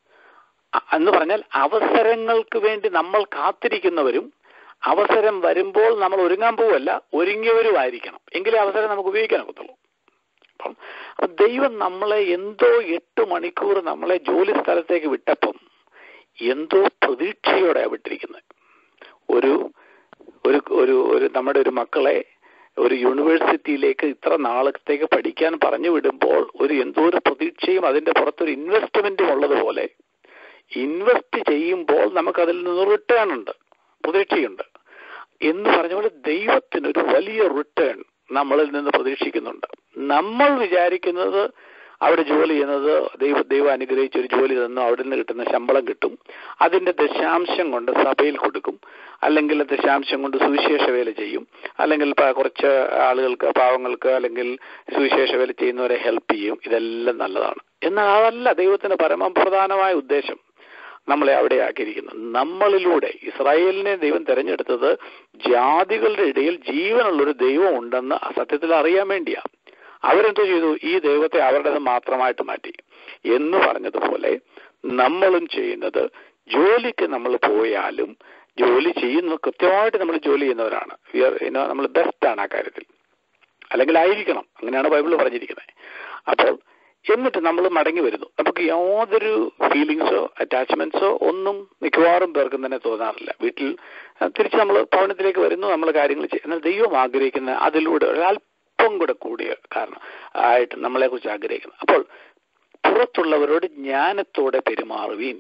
അ- എന്ന് പറഞ്ഞാൽ അവസരങ്ങൾക്ക് വേണ്ടി നമ്മൾ കാത്തിരിക്കുന്നവരും അവസരം വരുമ്പോൾ നമ്മൾ ഒരുങ്ങാൻ പോവല്ല ഒരുങ്ങിയവരുമായിരിക്കണം എങ്കിലേ അവസരം നമുക്ക് ഉപയോഗിക്കാൻ ഒക്കത്തുള്ളൂ അപ്പം അപ്പൊ ദൈവം നമ്മളെ എന്തോ എട്ട് മണിക്കൂർ നമ്മളെ ജോലി സ്ഥലത്തേക്ക് വിട്ടപ്പം എന്തോ പ്രതീക്ഷയോടെ വിട്ടിരിക്കുന്നത് ഒരു ഒരു ഒരു ഒരു നമ്മുടെ ഒരു മക്കളെ ഒരു യൂണിവേഴ്സിറ്റിയിലേക്ക് ഇത്ര നാളത്തേക്ക് പഠിക്കാൻ പറഞ്ഞു വിടുമ്പോൾ ഒരു എന്തോ ഒരു പ്രതീക്ഷയും അതിന്റെ പുറത്തൊരു ഇൻവെസ്റ്റ്മെന്റും ഉള്ളതുപോലെ ഇൻവെസ്റ്റ് ചെയ്യുമ്പോൾ നമുക്ക് അതിൽ നിന്ന് റിട്ടേൺ ഉണ്ട് പ്രതീക്ഷയുണ്ട് എന്ന് പറഞ്ഞ പോലെ ദൈവത്തിനൊരു വലിയ റിട്ടേൺ നമ്മളിൽ നിന്ന് പ്രതീക്ഷിക്കുന്നുണ്ട് നമ്മൾ വിചാരിക്കുന്നത് അവിടെ ജോലി ചെയ്യുന്നത് ദൈവ ദൈവം അനുഗ്രഹിച്ച് ഒരു ജോലി തന്നു അവിടെ നിന്ന് കിട്ടുന്ന ശമ്പളം കിട്ടും അതിന്റെ ദശാംശം കൊണ്ട് സഭയിൽ കൊടുക്കും അല്ലെങ്കിൽ ദശാംശം കൊണ്ട് സുവിശേഷ വേല ചെയ്യും അല്ലെങ്കിൽ പ- കുറച്ച് ആളുകൾക്ക് പാവങ്ങൾക്ക് അല്ലെങ്കിൽ സുവിശേഷ വേല ചെയ്യുന്നവരെ ഹെൽപ്പ് ചെയ്യും ഇതെല്ലാം നല്ലതാണ് എന്നാൽ അതല്ല ദൈവത്തിന്റെ പരമപ്രധാനമായ ഉദ്ദേശം നമ്മളെ അവിടെ ആക്കിയിരിക്കുന്നത് നമ്മളിലൂടെ ഇസ്രായേലിനെ ദൈവം തെരഞ്ഞെടുത്തത് ജാതികളുടെ ഇടയിൽ ജീവനുള്ളൊരു ദൈവം ഉണ്ടെന്ന് സത്യത്തിൽ അറിയാൻ വേണ്ടിയാ അവരെന്തോ ചെയ്തു ഈ ദൈവത്തെ അവരുടേത് മാത്രമായിട്ട് മാറ്റി എന്ന് പറഞ്ഞതുപോലെ നമ്മളും ചെയ്യുന്നത് ജോലിക്ക് നമ്മൾ പോയാലും ജോലി ചെയ്യുന്ന കൃത്യമായിട്ട് നമ്മൾ ജോലി ചെയ്യുന്നവരാണ് നമ്മൾ ബെസ്റ്റ് ആണ് ആ കാര്യത്തിൽ അല്ലെങ്കിൽ ആയിരിക്കണം അങ്ങനെയാണ് ബൈബിൾ പറഞ്ഞിരിക്കുന്നത് അപ്പോൾ എന്നിട്ട് നമ്മൾ മടങ്ങി വരുന്നു നമുക്ക് യാതൊരു ഫീലിങ്സോ അറ്റാച്ച്മെന്റ്സോ ഒന്നും മിക്കവാറും പേർക്കും തന്നെ തോന്നാറില്ല വീട്ടിൽ അഹ് തിരിച്ച് നമ്മൾ ഭവനത്തിലേക്ക് വരുന്നു നമ്മൾ കാര്യങ്ങൾ ചെയ്യും എന്നാൽ ദൈവം ആഗ്രഹിക്കുന്ന അതിലൂടെ ഒരല്പം കൂടെ കൂടിയ കാരണം ആയിട്ട് നമ്മളെ കുറിച്ച് ആഗ്രഹിക്കുന്നു അപ്പോൾ പുറത്തുള്ളവരോട് ജ്ഞാനത്തോടെ പെരുമാറുവീൻ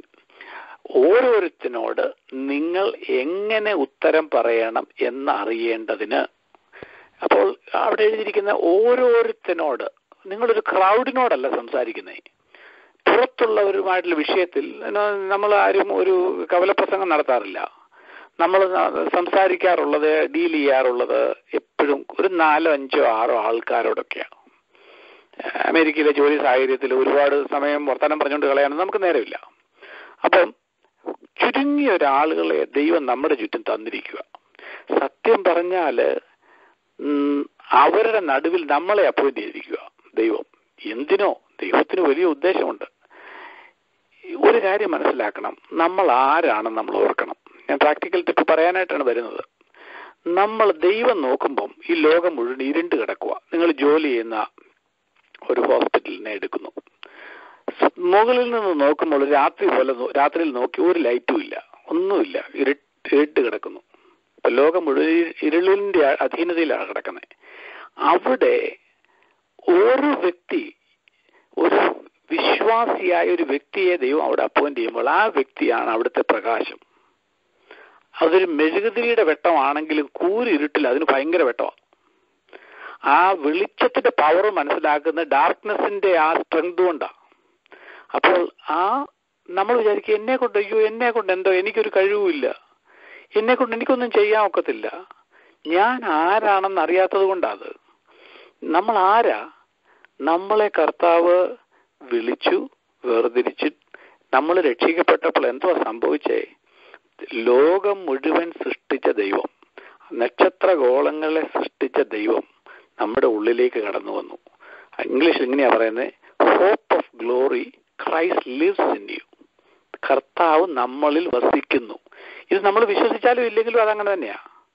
ഓരോരുത്തരോട് നിങ്ങൾ എങ്ങനെ ഉത്തരം പറയണം എന്നറിയേണ്ടതിന് അപ്പോൾ അവിടെ എഴുതിയിരിക്കുന്ന ഓരോരുത്തനോട് നിങ്ങളൊരു ക്രൗഡിനോടല്ല സംസാരിക്കുന്നേ പുറത്തുള്ളവരുമായിട്ടുള്ള വിഷയത്തിൽ നമ്മൾ ആരും ഒരു കവലപ്രസംഗം നടത്താറില്ല നമ്മൾ സംസാരിക്കാറുള്ളത് ഡീൽ ചെയ്യാറുള്ളത് എപ്പോഴും ഒരു നാലോ അഞ്ചോ ആറോ ആൾക്കാരോടൊക്കെയാണ് അമേരിക്കയിലെ ജോലി സാഹചര്യത്തിൽ ഒരുപാട് സമയം വർത്തമാനം പറഞ്ഞുകൊണ്ട് കളയാനൊന്നും നമുക്ക് നേരമില്ല അപ്പം ചുരുങ്ങിയ ഒരാളുകളെ ദൈവം നമ്മുടെ ചുറ്റും തന്നിരിക്കുക സത്യം പറഞ്ഞാല് ഉം, അവരുടെ നടുവിൽ നമ്മളെ അപ്പോയിന്റ് ചെയ്തിരിക്കുക ദൈവം എന്തിനോ ദൈവത്തിന് വലിയ ഉദ്ദേശമുണ്ട് ഒരു കാര്യം മനസ്സിലാക്കണം നമ്മൾ ആരാണെന്ന് നമ്മൾ ഓർക്കണം ഞാൻ പ്രാക്ടിക്കൽ ടിപ്പ് പറയാനായിട്ടാണ് വരുന്നത് നമ്മൾ ദൈവം നോക്കുമ്പം ഈ ലോകം മുഴുവൻ ഇരുണ്ട് കിടക്കുക നിങ്ങൾ ജോലി ചെയ്യുന്ന ഒരു ഹോസ്പിറ്റലിനെ എടുക്കുന്നു സ് മുകളിൽ നിന്ന് നോക്കുമ്പോൾ ഒരു രാത്രി പോലെ നോ- രാത്രിയിൽ നോക്കി ഒരു ലൈറ്റും ഇല്ല ഒന്നുമില്ല ഇരുട്ട് ഇരുട്ട് കിടക്കുന്നു ഇപ്പൊ ലോകം മുഴുവൻ ഇ- ഇരുളിന്റെ അ- അധീനതയിലാണ് കിടക്കുന്നത് അവിടെ ഒരു വ്യക്തി ഒരു വിശ്വാസിയായ ഒരു വ്യക്തിയെ ദൈവം അവിടെ അപ്പോയിന്റ് ചെയ്യുമ്പോൾ ആ വ്യക്തിയാണ് അവിടുത്തെ പ്രകാശം അതൊരു മെഴുകുതിരിയുടെ വെട്ടമാണെങ്കിലും കൂരിരുട്ടിൽ അതിന് ഭയങ്കര വെട്ടമാണ് ആ വെളിച്ചത്തിന്റെ പവർ മനസ്സിലാക്കുന്ന ഡാർക്ക്നെസിന്റെ ആ സ്ട്രെങ്ത് കൊണ്ടാ അപ്പോൾ ആ നമ്മൾ വിചാരിക്കും എന്നെ കൊണ്ട് അയ്യോ എന്നെ കൊണ്ട് എന്തോ എനിക്കൊരു കഴിവുമില്ല എന്നെ കൊണ്ട് എനിക്കൊന്നും ചെയ്യാൻ ഒക്കത്തില്ല ഞാൻ ആരാണെന്ന് അറിയാത്തത് കൊണ്ടാത് നമ്മൾ ആരാ നമ്മളെ കർത്താവ് വിളിച്ചു വേർതിരിച്ച് നമ്മൾ രക്ഷിക്കപ്പെട്ടപ്പോൾ എന്തോ സംഭവിച്ചേ ലോകം മുഴുവൻ സൃഷ്ടിച്ച ദൈവം നക്ഷത്രഗോളങ്ങളെ സൃഷ്ടിച്ച ദൈവം നമ്മുടെ ഉള്ളിലേക്ക് കടന്നു വന്നു ഇംഗ്ലീഷിൽ ഇങ്ങനെയാ പറയുന്നത് hope of glory Christ lives in you കർത്താവ് നമ്മളിൽ വസിക്കുന്നു ഇത് നമ്മൾ വിശ്വസിച്ചാലും ഇല്ലെങ്കിലും അതങ്ങനെ തന്നെയാ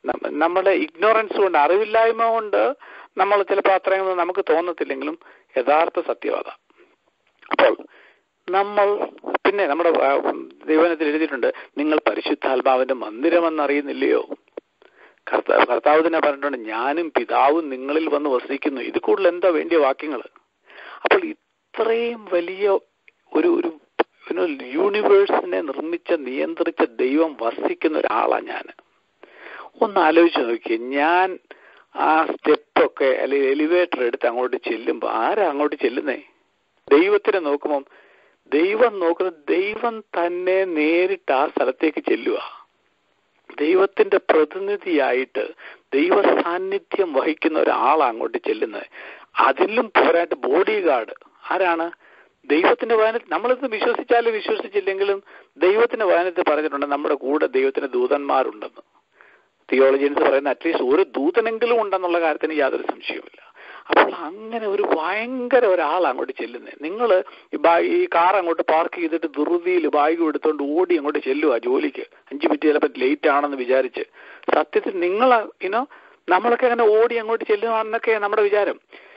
നമ്മ- നമ്മുടെ ഇഗ്നോറൻസ് കൊണ്ട് അറിവില്ലായ്മ കൊണ്ട് നമ്മൾ ചിലപ്പോൾ അത്രയും നമുക്ക് തോന്നത്തില്ലെങ്കിലും യഥാർത്ഥ സത്യവാദ അപ്പോൾ നമ്മൾ പിന്നെ നമ്മുടെ ആ, ദൈവനത്തിൽ എഴുതിയിട്ടുണ്ട് നിങ്ങൾ പരിശുദ്ധാത്മാവിന്റെ മന്ദിരമെന്ന് അറിയുന്നില്ലയോ കർത്താവ് കർത്താവ് തന്നെ പറഞ്ഞിട്ടുണ്ട് ഞാനും പിതാവും നിങ്ങളിൽ വന്ന് വസിക്കുന്നു ഇത് കൂടുതൽ എന്താ വേണ്ടിയ വാക്യങ്ങൾ അപ്പോൾ ഇത്രയും വലിയ ഒരു ഒരു ഒരു യൂണിവേഴ്സിനെ നിർമ്മിച്ച നിയന്ത്രിച്ച ദൈവം വസിക്കുന്ന ഒരാളാണ് ഞാൻ ഒന്ന് ആലോചിച്ച് നോക്കിയേ ഞാൻ ആ സ്റ്റെപ്പൊക്കെ അല്ലെങ്കിൽ എലിവേറ്റർ എടുത്ത് അങ്ങോട്ട് ചെല്ലുമ്പോൾ ആരാ അങ്ങോട്ട് ചെല്ലുന്നേ ദൈവത്തിനെ നോക്കുമ്പം ദൈവം നോക്കുന്നത് ദൈവം തന്നെ നേരിട്ട് ആ സ്ഥലത്തേക്ക് ചെല്ലുക ദൈവത്തിന്റെ പ്രതിനിധിയായിട്ട് ദൈവ സാന്നിധ്യം വഹിക്കുന്ന ഒരാളാണ് അങ്ങോട്ട് ചെല്ലുന്നത് അതിലും പോരായിട്ട് ബോഡി ഗാർഡ് ആരാണ് ദൈവത്തിന്റെ വചനത്തിൽ നമ്മളിത് വിശ്വസിച്ചാലും വിശ്വസിച്ചില്ലെങ്കിലും ദൈവത്തിന്റെ വചനത്തിൽ പറഞ്ഞിട്ടുണ്ട് നമ്മുടെ കൂടെ ദൈവത്തിന്റെ ദൂതന്മാരുണ്ടെന്ന് തിയോളജിയൻസ് പറയുന്ന അറ്റ്ലീസ്റ്റ് ഒരു ദൂതനെങ്കിലും ഉണ്ടെന്നുള്ള കാര്യത്തിന് യാതൊരു സംശയവുമില്ല അപ്പോൾ അങ്ങനെ ഒരു ഭയങ്കര ഒരാൾ അങ്ങോട്ട് ചെല്ലുന്നത് നിങ്ങൾ ഈ കാർ അങ്ങോട്ട് പാർക്ക് ചെയ്തിട്ട് ധൃതിയിൽ ബാഗ് എടുത്തുകൊണ്ട് ഓടി അങ്ങോട്ട് ചെല്ലുക ജോലിക്ക് അഞ്ച് മിനിറ്റ് ചിലപ്പോൾ ലേറ്റ് ആണെന്ന് വിചാരിച്ച് സത്യത്തിൽ നിങ്ങൾ ഇനോ നമ്മളൊക്കെ അങ്ങനെ ഓടി അങ്ങോട്ട് ചെല്ലുകയാണെന്നൊക്കെ നമ്മുടെ വിചാരം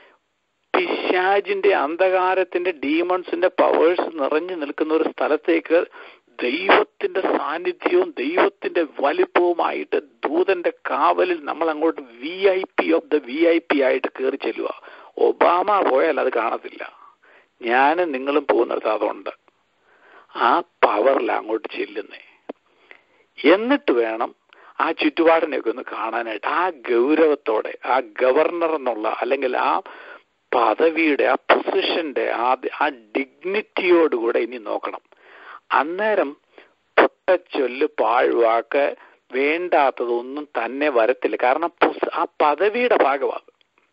പിശാജിന്റെ അന്ധകാരത്തിന്റെ ഡീമൺസിന്റെ പവേഴ്സ് നിറഞ്ഞു നിൽക്കുന്ന ഒരു സ്ഥലത്തേക്ക് ദൈവത്തിന്റെ സാന്നിധ്യവും ദൈവത്തിന്റെ വലിപ്പവുമായിട്ട് ദൂതന്റെ കാവലിൽ നമ്മൾ അങ്ങോട്ട് V I P of the V I P ആയിട്ട് കയറി ചെല്ലുക ഒബാമ പോയാൽ അത് കാണത്തില്ല ഞാനും നിങ്ങളും പോകുന്നിടത്ത് അതുണ്ട് ആ പവറിൽ അങ്ങോട്ട് ചെല്ലുന്നേ എന്നിട്ട് വേണം ആ ചുറ്റുപാടിനെയൊക്കെ ഒന്ന് കാണാനായിട്ട് ആ ഗൗരവത്തോടെ ആ ഗവർണർ എന്നുള്ള അല്ലെങ്കിൽ ആ പദവിയുടെ ആ പൊസിഷന്റെ ആ ആ ഡിഗ്നിറ്റിയോടുകൂടെ ഇനി നോക്കണം അന്നേരം പൊട്ടച്ചൊല്ല് പാഴ്വാക്ക് വേണ്ടാത്തതൊന്നും തന്നെ വരത്തില്ല കാരണം പൊസ്- ആ പദവിയുടെ ഭാഗമാണ്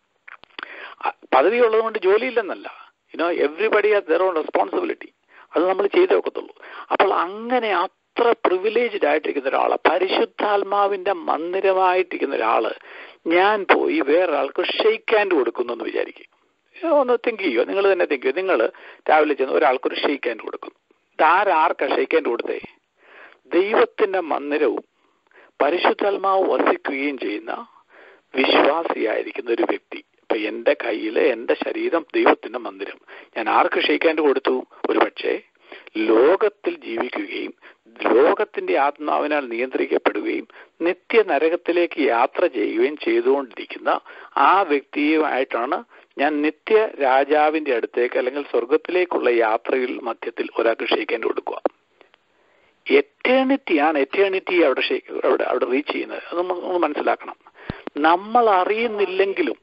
പദവി ഉള്ളത് കൊണ്ട് ജോലിയില്ലെന്നല്ല you know everybody has their own responsibility അത് നമ്മൾ ചെയ്തേ ഒക്കത്തുള്ളൂ അപ്പോൾ അങ്ങനെ അത്ര പ്രിവിലേജ്ഡ് ആയിട്ടിരിക്കുന്ന ഒരാള് പരിശുദ്ധാത്മാവിന്റെ മന്ദിരമായിട്ടിരിക്കുന്ന ഒരാള് ഞാൻ പോയി വേറൊരാൾക്ക് ഷെയ്ക്ക് ഹാൻഡ് കൊടുക്കുന്നു എന്ന് വിചാരിക്കും ഒന്ന് തിങ്ക് ചെയ്യോ നിങ്ങൾ തന്നെ തിങ്ക് ചെയ്യോ നിങ്ങൾ രാവിലെ ചെന്ന് ഒരാൾക്കൊരു ഷെയ്ക്ക് ഹാൻഡ് കൊടുക്കുന്നു ഇതാരാർക്കാ ഷെയ്ക്ക് ഹാൻഡ് കൊടുത്തേ ദൈവത്തിന്റെ മന്ദിരവും പരിശുദ്ധാത്മാവ് വസിക്കുകയും ചെയ്യുന്ന വിശ്വാസിയായിരിക്കുന്ന ഒരു വ്യക്തി ഇപ്പൊ എന്റെ കയ്യില് എന്റെ ശരീരം ദൈവത്തിന്റെ മന്ദിരം ഞാൻ ആർക്ക് ഷെയ്ക്ക് കൊടുത്തു ഒരു പക്ഷേ ലോകത്തിൽ ജീവിക്കുകയും ലോകത്തിന്റെ ആത്മാവിനാൽ നിയന്ത്രിക്കപ്പെടുകയും നിത്യ നരകത്തിലേക്ക് യാത്ര ചെയ്യുകയും ചെയ്തുകൊണ്ടിരിക്കുന്ന ആ വ്യക്തിയുമായിട്ടാണ് ഞാൻ നിത്യ രാജാവിന്റെ അടുത്തേക്ക് അല്ലെങ്കിൽ സ്വർഗത്തിലേക്കുള്ള യാത്രയിൽ മധ്യത്തിൽ ഒരാൾക്ക് ഷെയ്ക്ക് കൊടുക്കുക എറ്റേണിറ്റിയാണ് എറ്റേണിറ്റി അവിടെ ഷെയ്ക്ക് അവിടെ അവിടെ റീച്ച് ചെയ്യുന്നത് അത് നമ്മൾ നമ്മൾ മനസ്സിലാക്കണം നമ്മൾ അറിയുന്നില്ലെങ്കിലും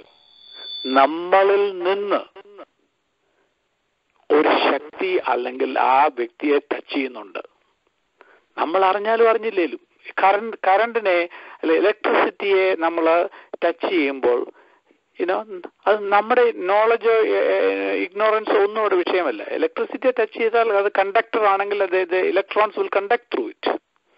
നമ്മളിൽ നിന്ന് ഒരു ശക്തി അല്ലെങ്കിൽ ആ വ്യക്തിയെ ടച്ച് ചെയ്യുന്നുണ്ട് നമ്മൾ അറിഞ്ഞാലും അറിഞ്ഞില്ലേലും കറണ്ട് കറണ്ടിനെ അല്ലെ ഇലക്ട്രിസിറ്റിയെ നമ്മൾ ടച്ച് ചെയ്യുമ്പോൾ യുനോ അത് നമ്മുടെ നോളജോ ഇഗ്നോറൻസോ ഒന്നും ഒരു വിഷയമല്ല ഇലക്ട്രിസിറ്റിയെ ടച്ച് ചെയ്താൽ അത് കണ്ടക്ടർ ആണെങ്കിൽ അത് electrons will conduct through it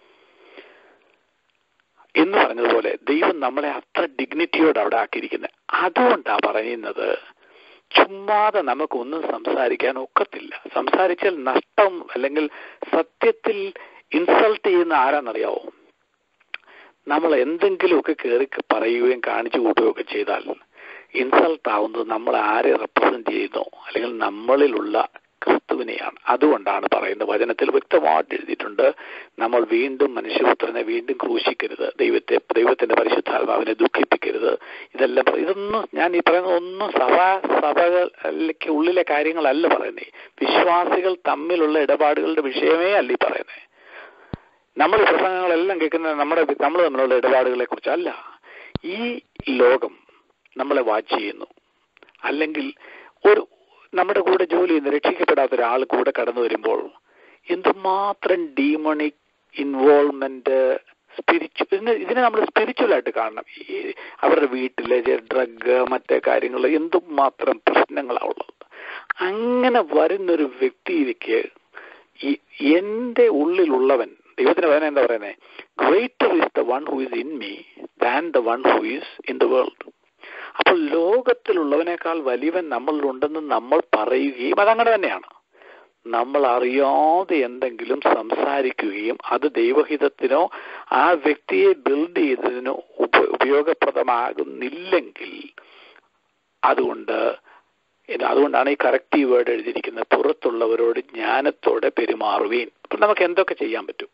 എന്ന് പറഞ്ഞതുപോലെ ദൈവം നമ്മളെ അത്ര ഡിഗ്നിറ്റിയോട് അവിടെ ആക്കിയിരിക്കുന്നത് അതുകൊണ്ടാണ് പറയുന്നത് ചുമ്മാതെ നമുക്കൊന്നും സംസാരിക്കാൻ ഒക്കത്തില്ല സംസാരിച്ചാൽ നഷ്ടം അല്ലെങ്കിൽ സത്യത്തിൽ ഇൻസൾട്ട് ചെയ്യുന്ന ആരാന്നറിയാവോ നമ്മൾ എന്തെങ്കിലുമൊക്കെ കയറി പറയുകയും കാണിച്ചു കൂട്ടുകയൊക്കെ ചെയ്താൽ ഇൻസൾട്ട് ആവുന്നത് നമ്മൾ ആരെ റെപ്രസെന്റ് ചെയ്യുന്നു അല്ലെങ്കിൽ നമ്മളിലുള്ള ക്രിസ്തുവിനെയാണ് അതുകൊണ്ടാണ് പറയുന്നത് വചനത്തിൽ വ്യക്തമായിട്ട് എഴുതിയിട്ടുണ്ട് നമ്മൾ വീണ്ടും മനുഷ്യപുത്രനെ വീണ്ടും ക്രൂശിക്കരുത് ദൈവത്തെ ദൈവത്തിന്റെ പരിശുദ്ധാത്മാവിനെ ദുഃഖിപ്പിക്കരുത് ഇതെല്ലാം ഇതൊന്നും ഞാൻ ഈ പറയുന്ന ഒന്നും സഭാ സഭകളിലേക്ക് ഉള്ളിലെ കാര്യങ്ങളല്ല പറയുന്നത് വിശ്വാസികൾ തമ്മിലുള്ള ഇടപാടുകളുടെ വിഷയമേ അല്ല ഈ പറയുന്നത് നമ്മൾ ഈ പ്രസംഗങ്ങളെല്ലാം കേൾക്കുന്നത് നമ്മുടെ നമ്മൾ തമ്മിലുള്ള ഇടപാടുകളെ കുറിച്ചല്ല ഈ ലോകം നമ്മളെ വാച്ച് ചെയ്യുന്നു അല്ലെങ്കിൽ ഒരു നമ്മുടെ കൂടെ ജോലി ചെയ്യുന്ന രക്ഷിക്കപ്പെടാത്ത ഒരാൾ കൂടെ കടന്നു വരുമ്പോൾ എന്തുമാത്രം ഡീമണിക് ഇൻവോൾവ്മെന്റ് സ്പിരിച്വൽ ഇതിനെ ഇതിനെ നമ്മൾ സ്പിരിച്വൽ ആയിട്ട് കാണണം ഈ അവരുടെ വീട്ടിലെ ഡ്രഗ് മറ്റേ കാര്യങ്ങൾ എന്തുമാത്രം പ്രശ്നങ്ങളാണ് ഉള്ളത് അങ്ങനെ വരുന്നൊരു വ്യക്തിയിലേക്ക് ഈ എന്റെ ഉള്ളിലുള്ളവൻ ദൈവത്തിന് പറയുന്നത് എന്താ പറയുന്നത് greater is the one who is in me than the one who is in the world അപ്പോൾ ലോകത്തിലുള്ളവനേക്കാൾ വലിയവൻ നമ്മളിലുണ്ടെന്ന് നമ്മൾ പറയുകയും അതങ്ങനെ തന്നെയാണ് നമ്മൾ അറിയാതെ എന്തെങ്കിലും സംസാരിക്കുകയും അത് ദൈവഹിതത്തിനോ ആ വ്യക്തിയെ ബിൽഡ് ചെയ്തതിനോ ഉപ ഉപയോഗപ്രദമാകുന്നില്ലെങ്കിൽ അതുകൊണ്ട് ഇത് അതുകൊണ്ടാണ് ഈ കറക്റ്റീവ് വേർഡ് എഴുതിയിരിക്കുന്നത് പുറത്തുള്ളവരോട് ജ്ഞാനത്തോടെ പെരുമാറുവീൻ അപ്പം നമുക്ക് എന്തൊക്കെ ചെയ്യാൻ പറ്റും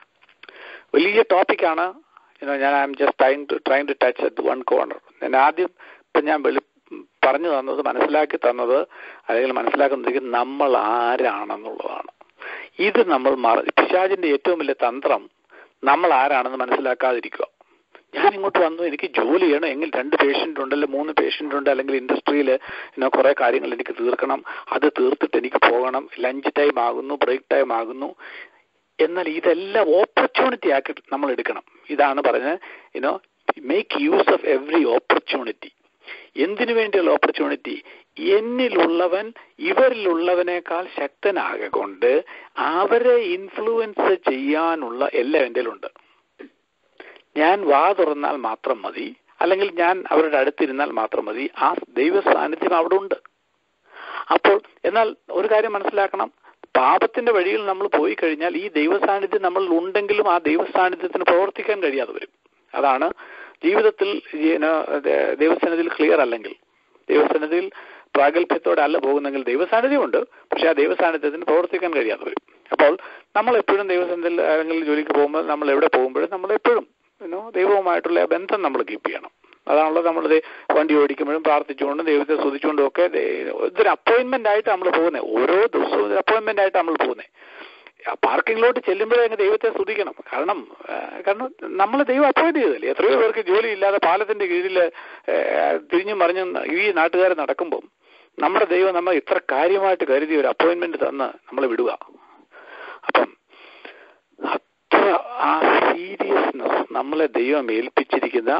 വലിയ ടോപ്പിക്കാണ് ഞാൻ I'm just trying to trying to touch at one corner ഞാൻ ആദ്യം ഇപ്പം ഞാൻ വെളി പറഞ്ഞു തന്നത് മനസ്സിലാക്കി തന്നത് അല്ലെങ്കിൽ മനസ്സിലാക്കുന്നത് നമ്മൾ ആരാണെന്നുള്ളതാണ് ഇത് നമ്മൾ മറ പിശാചിന്റെ ഏറ്റവും വലിയ തന്ത്രം നമ്മൾ ആരാണെന്ന് മനസ്സിലാക്കാതിരിക്കുക ഞാൻ ഇങ്ങോട്ട് വന്നു എനിക്ക് ജോലി ചെയ്യണം എങ്കിൽ രണ്ട് പേഷ്യൻ്റ് ഉണ്ട് അല്ലെങ്കിൽ മൂന്ന് പേഷ്യൻ്റ് ഉണ്ട് അല്ലെങ്കിൽ ഇൻഡസ്ട്രിയിൽ ഇങ്ങനെ കുറേ കാര്യങ്ങൾ എനിക്ക് തീർക്കണം അത് തീർത്തിട്ട് എനിക്ക് പോകണം ലഞ്ച് ടൈം ആകുന്നു ബ്രേക്ക് ടൈം ആകുന്നു എന്നാൽ ഇതെല്ലാം ഓപ്പർച്യൂണിറ്റി ആക്കി നമ്മൾ എടുക്കണം ഇതാണ് പറഞ്ഞത് you know make use of every opportunity എന്തിനു വേണ്ടിയുള്ള ഓപ്പർച്യൂണിറ്റി എന്നിലുള്ളവൻ ഇവരിലുള്ളവനേക്കാൾ ശക്തനാകൊണ്ട് അവരെ ഇൻഫ്ലുവൻസ് ചെയ്യാനുള്ള എല്ലാം എൻ്റെ ഉണ്ട് ഞാൻ വാ തുറന്നാൽ മാത്രം മതി അല്ലെങ്കിൽ ഞാൻ അവരുടെ അടുത്തിരുന്നാൽ മാത്രം മതി ആ ദൈവ സാന്നിധ്യം അവിടെ ഉണ്ട് അപ്പോൾ എന്നാൽ ഒരു കാര്യം മനസ്സിലാക്കണം പാപത്തിന്റെ വഴിയിൽ നമ്മൾ പോയി കഴിഞ്ഞാൽ ഈ ദൈവ സാന്നിധ്യം നമ്മൾ ഉണ്ടെങ്കിലും ആ ദൈവ സാന്നിധ്യത്തിന് പ്രവർത്തിക്കാൻ കഴിയാതെ വരും അതാണ് ജീവിതത്തിൽ ദൈവസന്നിധിയിൽ ക്ലിയർ അല്ലെങ്കിൽ ദൈവസന്നിധിയിൽ പ്രാഗൽഭ്യത്തോടെ അല്ല പോകുന്നെങ്കിൽ ദൈവസാന്നിധ്യമുണ്ട് പക്ഷെ ആ ദൈവസാന്നിധ്യത്തിന് പ്രവർത്തിക്കാൻ കഴിയാതെ വരും അപ്പോൾ നമ്മൾ എപ്പോഴും ദൈവസന്നിധിയിൽ അല്ലെങ്കിൽ ജോലിക്ക് പോകുമ്പോൾ നമ്മൾ എവിടെ പോകുമ്പോഴും നമ്മൾ എപ്പോഴും യുനോ ദൈവവുമായിട്ടുള്ള ആ ബന്ധം നമ്മൾ കീപ്പ് ചെയ്യണം അതാണല്ലോ നമ്മൾ വണ്ടി ഓടിക്കുമ്പോഴും പ്രാർത്ഥിച്ചുകൊണ്ടും ദൈവത്തെ സ്തുതിച്ചുകൊണ്ടും ഒക്കെ ഇതൊരു അപ്പോയിന്റ്മെന്റ് ആയിട്ട് നമ്മൾ പോകുന്നത് ഓരോ ദിവസവും ഒരു അപ്പോയിന്റ്മെന്റ് ആയിട്ട് നമ്മൾ പോകുന്നത് പാർക്കിങ്ങിലോട്ട് ചെല്ലുമ്പോഴേ അങ്ങ് ദൈവത്തെ സ്തുതിക്കണം കാരണം കാരണം നമ്മൾ ദൈവം അപ്പോയിന്റ് ചെയ്തല്ലേ എത്രയോ പേർക്ക് ജോലി ഇല്ലാതെ പാലത്തിന്റെ കീഴിൽ തിരിഞ്ഞും മറിഞ്ഞും ഈ നാട്ടുകാർ നടക്കുമ്പം നമ്മുടെ ദൈവം നമ്മൾ ഇത്ര കാര്യമായിട്ട് കരുതി ഒരു അപ്പോയിന്റ്മെന്റ് തന്ന് നമ്മളെ വിടുക അപ്പം അത്ര ആ സീരിയസ്നെസ് നമ്മളെ ദൈവം ഏൽപ്പിച്ചിരിക്കുന്ന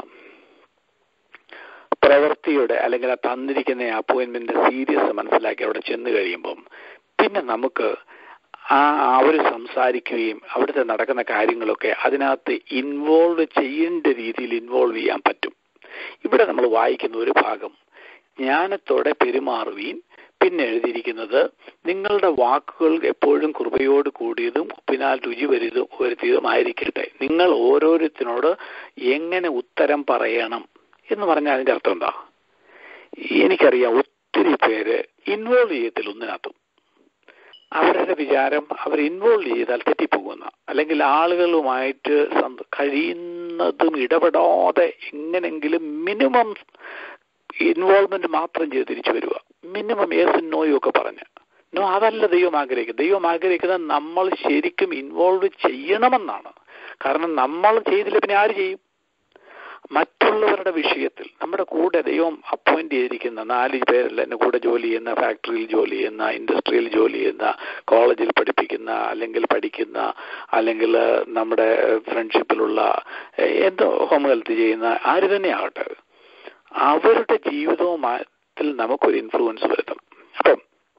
പ്രവൃത്തിയുടെ അല്ലെങ്കിൽ ആ തന്നിരിക്കുന്ന അപ്പോയിന്റ്മെന്റ് സീരിയസ് മനസ്സിലാക്കി അവിടെ ചെന്ന് കഴിയുമ്പം പിന്നെ നമുക്ക് ആ അവർ സംസാരിക്കുകയും അവിടുത്തെ നടക്കുന്ന കാര്യങ്ങളൊക്കെ അതിനകത്ത് ഇൻവോൾവ് ചെയ്യേണ്ട രീതിയിൽ ഇൻവോൾവ് ചെയ്യാൻ പറ്റും ഇവിടെ നമ്മൾ വായിക്കുന്ന ഒരു ഭാഗം ജ്ഞാനത്തോടെ പെരുമാറുവീൻ പിന്നെ എഴുതിയിരിക്കുന്നത് നിങ്ങളുടെ വാക്കുകൾ എപ്പോഴും കൃപയോട് കൂടിയതും ഉപ്പിനാൽ രുചി വരുതും വരുത്തിയതുമായിരിക്കട്ടെ നിങ്ങൾ ഓരോരുത്തരോട് എങ്ങനെ ഉത്തരം പറയണം എന്ന് പറഞ്ഞാൽ അതിന്റെ അർത്ഥം എന്താ എനിക്കറിയാം ഒത്തിരി പേര് ഇൻവോൾവ് ചെയ്യത്തില്ല ഒന്നിനകത്തും അവരുടെ വിചാരം അവർ ഇൻവോൾവ് ചെയ്താൽ തെറ്റിപ്പോകുന്ന അല്ലെങ്കിൽ ആളുകളുമായിട്ട് കഴിയുന്നതും ഇടപെടാതെ എങ്ങനെങ്കിലും മിനിമം ഇൻവോൾവ്മെന്റ് മാത്രം ചെയ്ത് തിരിച്ചു വരിക മിനിമം ഏസും നോയും ഒക്കെ പറഞ്ഞ് നോ അതല്ല ദൈവം ആഗ്രഹിക്കുന്നത് ദൈവം ആഗ്രഹിക്കുന്നത് നമ്മൾ ശരിക്കും ഇൻവോൾവ് ചെയ്യണമെന്നാണ് കാരണം നമ്മൾ ചെയ്തില്ല പിന്നെ ആര് ചെയ്യും മറ്റുള്ളവരുടെ വിഷയത്തിൽ നമ്മുടെ കൂടെ ദൈവം അപ്പോയിന്റ് ചെയ്തിരിക്കുന്ന നാല് പേരല്ല എന്നെ കൂടെ ജോലി ചെയ്യുന്ന ഫാക്ടറിയിൽ ജോലി ചെയ്യുന്ന ഇൻഡസ്ട്രിയിൽ ജോലി ചെയ്യുന്ന കോളേജിൽ പഠിപ്പിക്കുന്ന അല്ലെങ്കിൽ പഠിക്കുന്ന അല്ലെങ്കിൽ നമ്മുടെ ഫ്രണ്ട്ഷിപ്പിലുള്ള എന്തോ ഹോം ഹെൽത്ത് ചെയ്യുന്ന ആര് തന്നെ ആകട്ടെ അവരുടെ ജീവിതവുമായത്തിൽ നമുക്കൊരു ഇൻഫ്ലുവൻസ് വരുത്തണം അപ്പം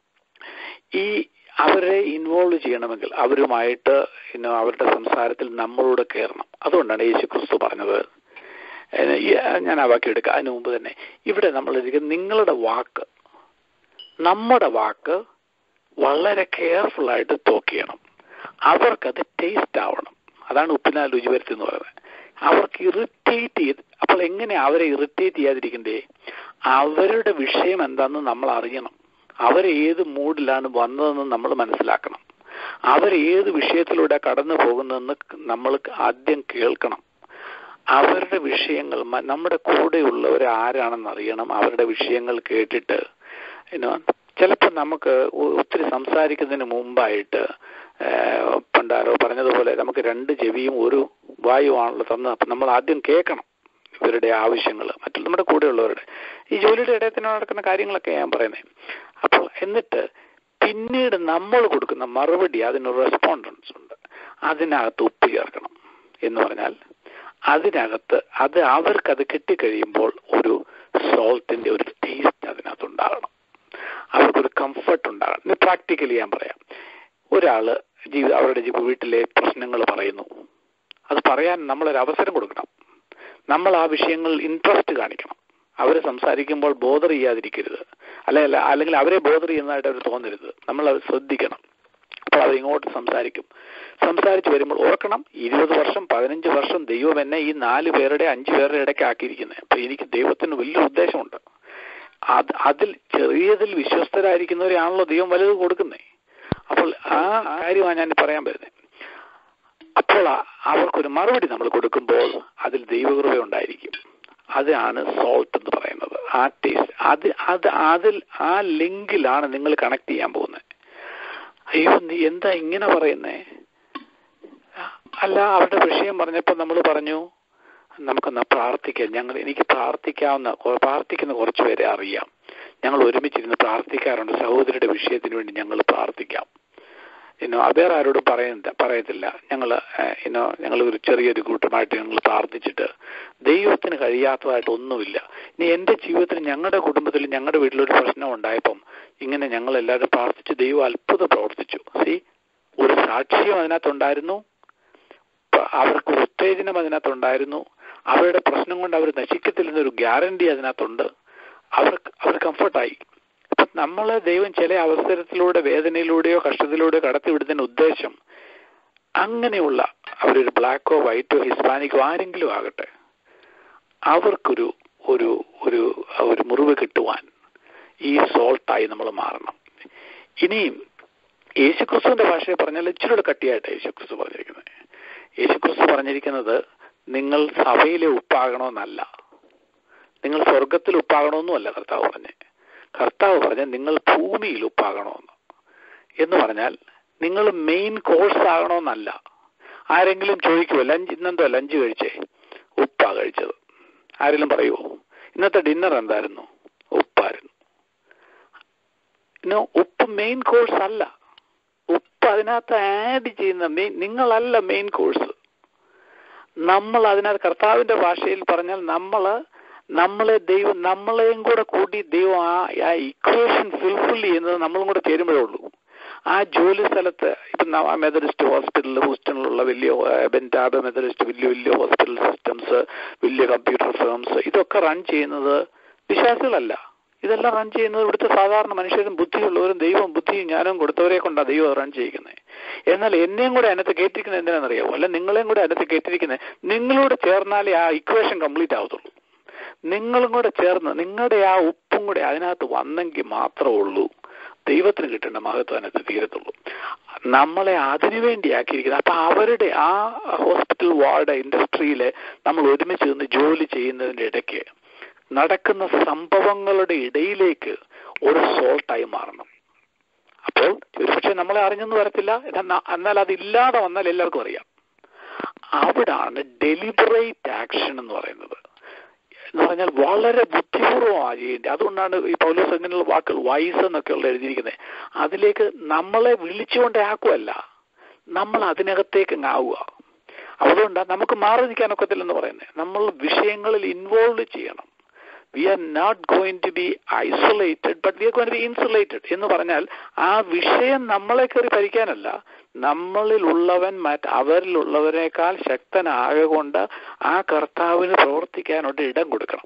ഈ അവരെ ഇൻവോൾവ് ചെയ്യണമെങ്കിൽ അവരുമായിട്ട് അവരുടെ സംസാരത്തിൽ നമ്മളോട് കയറണം അതുകൊണ്ടാണ് യേശു ക്രിസ്തു പറഞ്ഞത് ഞാൻ ആ വാക്ക് എടുക്കുക അതിനു മുമ്പ് തന്നെ ഇവിടെ നമ്മൾ നിങ്ങളുടെ വാക്ക് നമ്മുടെ വാക്ക് വളരെ കെയർഫുൾ ആയിട്ട് തോക്ക് ചെയ്യണം അവർക്കത് ടേസ്റ്റ് ആവണം അതാണ് ഉപ്പിനാൽ രുചി വരുത്തി എന്ന് പറയുന്നത് അവർക്ക് ഇറിറ്റേറ്റ് ചെയ്ത് അപ്പോൾ എങ്ങനെ അവരെ ഇറിറ്റേറ്റ് ചെയ്യാതിരിക്കണ്ടേ അവരുടെ വിഷയം എന്താണെന്ന് നമ്മൾ അറിയണം അവർ ഏത് മൂഡിലാണ് വന്നതെന്ന് നമ്മൾ മനസ്സിലാക്കണം അവർ ഏത് വിഷയത്തിലൂടെ കടന്നു പോകുന്നതെന്ന് നമ്മൾ ആദ്യം കേൾക്കണം അവരുടെ വിഷയങ്ങൾ നമ്മുടെ കൂടെയുള്ളവർ ആരാണെന്ന് അറിയണം അവരുടെ വിഷയങ്ങൾ കേട്ടിട്ട് ചിലപ്പോൾ നമുക്ക് ഒത്തിരി സംസാരിക്കുന്നതിന് മുമ്പായിട്ട് പണ്ടാരോ പറഞ്ഞതുപോലെ നമുക്ക് രണ്ട് ചെവിയും ഒരു വായുവാണല്ലോ തന്നത് അപ്പം നമ്മൾ ആദ്യം കേൾക്കണം ഇവരുടെ ആവശ്യങ്ങൾ മറ്റുള്ള നമ്മുടെ കൂടെയുള്ളവരുടെ ഈ ജോലിയുടെ ഇടയിൽ തന്നെ നടക്കുന്ന കാര്യങ്ങളൊക്കെ ഞാൻ പറയുന്നത് അപ്പോൾ എന്നിട്ട് പിന്നീട് നമ്മൾ കൊടുക്കുന്ന മറുപടി അതിനൊരു റെസ്പോണ്ടൻസ് ഉണ്ട് അതിനകത്ത് ഉപ്പ് ചേർക്കണം എന്ന് പറഞ്ഞാൽ അതിനകത്ത് അത് അവർക്കത് കിട്ടിക്കഴിയുമ്പോൾ ഒരു സോൾട്ടിന്റെ ഒരു ടേസ്റ്റ് അതിനകത്ത് ഉണ്ടാകണം അവർക്കൊരു കംഫർട്ട് ഉണ്ടാകണം പ്രാക്ടിക്കലി ഞാൻ പറയാം ഒരാള് ജീവിത അവരുടെ വീട്ടിലെ പ്രശ്നങ്ങൾ പറയുന്നു അത് പറയാൻ നമ്മളൊരു അവസരം കൊടുക്കണം നമ്മൾ ആ വിഷയങ്ങളിൽ ഇൻട്രസ്റ്റ് കാണിക്കണം അവർ സംസാരിക്കുമ്പോൾ ബോധർ ചെയ്യാതിരിക്കരുത് അല്ല അല്ലെങ്കിൽ അവരെ ബോധർ ചെയ്യുന്നതായിട്ട് അവർ തോന്നരുത് നമ്മൾ അത് ശ്രദ്ധിക്കണം അപ്പോൾ അവർ ഇങ്ങോട്ട് സംസാരിക്കും സംസാരിച്ച് വരുമ്പോൾ ഓർക്കണം ഇരുപത് വർഷം പതിനഞ്ച് വർഷം ദൈവം എന്നെ ഈ നാല് പേരുടെ അഞ്ച് പേരുടെ ഇടയ്ക്ക് ആക്കിയിരിക്കുന്നത് അപ്പൊ എനിക്ക് ദൈവത്തിന് വലിയൊരു ഉദ്ദേശമുണ്ട് അത് അതിൽ ചെറിയതിൽ വിശ്വസ്തരായിരിക്കുന്നവരെയാണല്ലോ ദൈവം വലുത് കൊടുക്കുന്നത് അപ്പോൾ ആ കാര്യമാണ് ഞാൻ പറയാൻ വരുന്നത് അപ്പോൾ ആ- അവർക്കൊരു മറുപടി നമ്മൾ കൊടുക്കുമ്പോൾ അതിൽ ദൈവകൃപ ഉണ്ടായിരിക്കും അതാണ് സോൾട്ട് എന്ന് പറയുന്നത് ആ ടേസ്റ്റ് അത് അത് അതിൽ ആ ലിങ്കിലാണ് നിങ്ങൾ കണക്ട് ചെയ്യാൻ പോകുന്നത് അയ്യോ നീ എന്താ ഇങ്ങനെ പറയുന്നേ അല്ല അവരുടെ വിഷയം പറഞ്ഞപ്പോൾ നമ്മൾ പറഞ്ഞു നമുക്കൊന്ന് പ്രാർത്ഥിക്കാം ഞങ്ങൾ എനിക്ക് പ്രാർത്ഥിക്കാവുന്ന കൊ- പ്രാർത്ഥിക്കുന്ന കുറച്ച് പേരെ അറിയാം ഞങ്ങൾ ഒരുമിച്ചിരുന്ന് പ്രാർത്ഥിക്കാറുണ്ട് സഹോദരിയുടെ വിഷയത്തിന് വേണ്ടി ഞങ്ങൾ പ്രാർത്ഥിക്കാം ഇന്നോ വേറെ ആരോടും പറയുന്ന പറയത്തില്ല ഞങ്ങൾ ഇന്നോ ഞങ്ങൾ ഒരു ചെറിയൊരു കൂട്ടമായിട്ട് ഞങ്ങൾ പ്രാർത്ഥിച്ചിട്ട് ദൈവത്തിന് കഴിയാത്തതായിട്ട് ഒന്നുമില്ല ഇനി എൻ്റെ ജീവിതത്തിൽ ഞങ്ങളുടെ കുടുംബത്തിൽ ഞങ്ങളുടെ വീട്ടിലൊരു പ്രശ്നം ഉണ്ടായപ്പം ഇങ്ങനെ ഞങ്ങൾ എല്ലാവരും പ്രാർത്ഥിച്ച് ദൈവം അത്ഭുതം പ്രവർത്തിച്ചു സി ഒരു സാക്ഷ്യം അതിനകത്തുണ്ടായിരുന്നു പ- അവർക്ക് ഒരു ഉത്തേജനം അതിനകത്തുണ്ടായിരുന്നു അവരുടെ പ്രശ്നം കൊണ്ട് അവർ നശിക്കത്തില്ലെന്നൊരു ഗ്യാരണ്ടി അതിനകത്തുണ്ട് അവർ അവർ കംഫർട്ടായി അപ്പൊ നമ്മളെ ദൈവം ചില അവസരത്തിലൂടെ വേദനയിലൂടെയോ കഷ്ടത്തിലൂടെയോ കടത്തിവിടുന്നതിന് ഉദ്ദേശം അങ്ങനെയുള്ള അവരൊരു ബ്ലാക്കോ വൈറ്റോ ഹിസ്പാനിക്കോ ആരെങ്കിലും ആകട്ടെ അവർക്കൊരു ഒരു ഒരു ഒരു മുറിവ് കിട്ടുവാൻ ഈ സോൾട്ടായി നമ്മൾ മാറണം ഇനിയും യേശുക്രിസ്തുവിന്റെ ഭാഷയെ പറഞ്ഞാൽ ഇച്ചിരി കട്ടിയായിട്ട് യേശുക്രിസ്തു പറഞ്ഞിരിക്കുന്നത് യേശുക്രിസ്തു പറഞ്ഞിരിക്കുന്നത് നിങ്ങൾ സഭയിലെ ഉപ്പാകണമെന്നല്ല നിങ്ങൾ സ്വർഗത്തിൽ ഉപ്പാകണമെന്നുമല്ല കർത്താവ് പറഞ്ഞേ കർത്താവ് പറഞ്ഞ നിങ്ങൾ ഭൂമിയിൽ ഉപ്പാകണമെന്ന് എന്ന് പറഞ്ഞാൽ നിങ്ങൾ മെയിൻ കോഴ്സ് ആകണമെന്നല്ല ആരെങ്കിലും ചോദിക്കുമോ ലഞ്ച് ഇന്നെന്തോ ലഞ്ച് കഴിച്ചേ ഉപ്പാ കഴിച്ചത് ആരെങ്കിലും പറയുമോ ഇന്നത്തെ ഡിന്നർ എന്തായിരുന്നു ഉപ്പായിരുന്നു ഇന്ന് ഉപ്പ് മെയിൻ കോഴ്സ് അല്ല ഉപ്പ് അതിനകത്ത് ആഡ് ചെയ്യുന്ന മെയിൻ നിങ്ങളല്ല മെയിൻ കോഴ്സ് നമ്മൾ അതിനകത്ത് കർത്താവിന്റെ ഭാഷയിൽ പറഞ്ഞാൽ നമ്മള് നമ്മളെ ദൈവം നമ്മളെയും കൂടെ കൂട്ടി ദൈവം ആ ആ ഇക്വേഷൻ ഫുൾഫിൽ ചെയ്യുന്നത് നമ്മളും കൂടെ ചേരുമ്പോഴേ ഉള്ളൂ ആ ജോലി സ്ഥലത്ത് ഇപ്പം മെത്തഡിസ്റ്റ് ഹോസ്പിറ്റലിൽ ഹൂസ്റ്റണിലുള്ള വലിയ ഏഹ്, ബെൻറ്റാബ് മെത്തഡിസ്റ്റ് വലിയ വലിയ ഹോസ്പിറ്റൽ സിസ്റ്റംസ് വലിയ കമ്പ്യൂട്ടർ ഫേംസ് ഇതൊക്കെ റൺ ചെയ്യുന്നത് വിശ്വാസികളല്ല ഇതെല്ലാം റൺ ചെയ്യുന്നത് ഇവിടുത്തെ സാധാരണ മനുഷ്യരും ബുദ്ധിയുള്ളവരും ദൈവം ബുദ്ധിയും ജ്ഞാനവും കൊടുത്തവരെ കൊണ്ടാണ് ദൈവം റൺ ചെയ്യിക്കുന്നത് എന്നാൽ എന്നെയും കൂടെ അതിനകത്ത് കേട്ടിരിക്കുന്നത് എന്തിനാണെന്നറിയാമോ അല്ല നിങ്ങളെയും കൂടെ അതിനകത്ത് കേട്ടിരിക്കുന്നത് നിങ്ങളോട് ചേർന്നാലേ ആ ഇക്വേഷൻ കംപ്ലീറ്റ് ആവത്തുള്ളൂ നിങ്ങളും കൂടെ ചേർന്ന് നിങ്ങളുടെ ആ ഉപ്പും കൂടെ അതിനകത്ത് വന്നെങ്കിൽ മാത്രമേ ഉള്ളൂ ദൈവത്തിന് കിട്ടേണ്ട മഹത്വം അതിനകത്ത് തീരത്തുള്ളൂ നമ്മളെ അതിനു വേണ്ടിയാക്കിയിരിക്കുന്നത് അപ്പൊ അവരുടെ ആ ഹോസ്പിറ്റൽ വാർഡ് ഇൻഡസ്ട്രിയിൽ നമ്മൾ ഒരുമിച്ച് നിന്ന് ജോലി ചെയ്യുന്നതിന്റെ ഇടയ്ക്ക് നടക്കുന്ന സംഭവങ്ങളുടെ ഇടയിലേക്ക് ഒരു സോൾട്ടായി മാറണം അപ്പോൾ ഒരുപക്ഷെ നമ്മളെ അറിഞ്ഞെന്ന് വരത്തില്ല എന്നാൽ എന്നാൽ അതില്ലാതെ വന്നാൽ എല്ലാവർക്കും അറിയാം അവിടാണ് ഡെലിബറേറ്റ് ആക്ഷൻ എന്ന് പറയുന്നത് എന്ന് പറഞ്ഞാൽ വളരെ ബുദ്ധിപൂർവ്വമാണ് ചെയ്യേണ്ടത് അതുകൊണ്ടാണ് ഈ പൗലോസ് അങ്ങനെയുള്ള വാക്കുകൾ വൈസ് എന്നൊക്കെയുള്ള എഴുതിയിരിക്കുന്നത് അതിലേക്ക് നമ്മളെ വിളിച്ചുകൊണ്ട് ആക്കുമല്ല നമ്മൾ അതിനകത്തേക്ക് അങ്ങ് ആവുക അതുകൊണ്ടാണ് നമുക്ക് മാറി നിൽക്കാനൊക്കത്തില്ലെന്ന് പറയുന്നത് നമ്മൾ വിഷയങ്ങളിൽ ഇൻവോൾവ് ചെയ്യണം we are not going to be isolated but we are going to be insulated എന്ന് പറഞ്ഞാൽ ആ വിഷയം നമ്മളെ കയറി ഭരിക്കാനല്ല നമ്മളിലുള്ളവൻ മറ്റ് അവരിലുള്ളവരെക്കാൾ ശക്തനാകൊണ്ട് ആ കർത്താവിന് പ്രവർത്തിക്കാനുള്ള ഇടം കൊടുക്കണം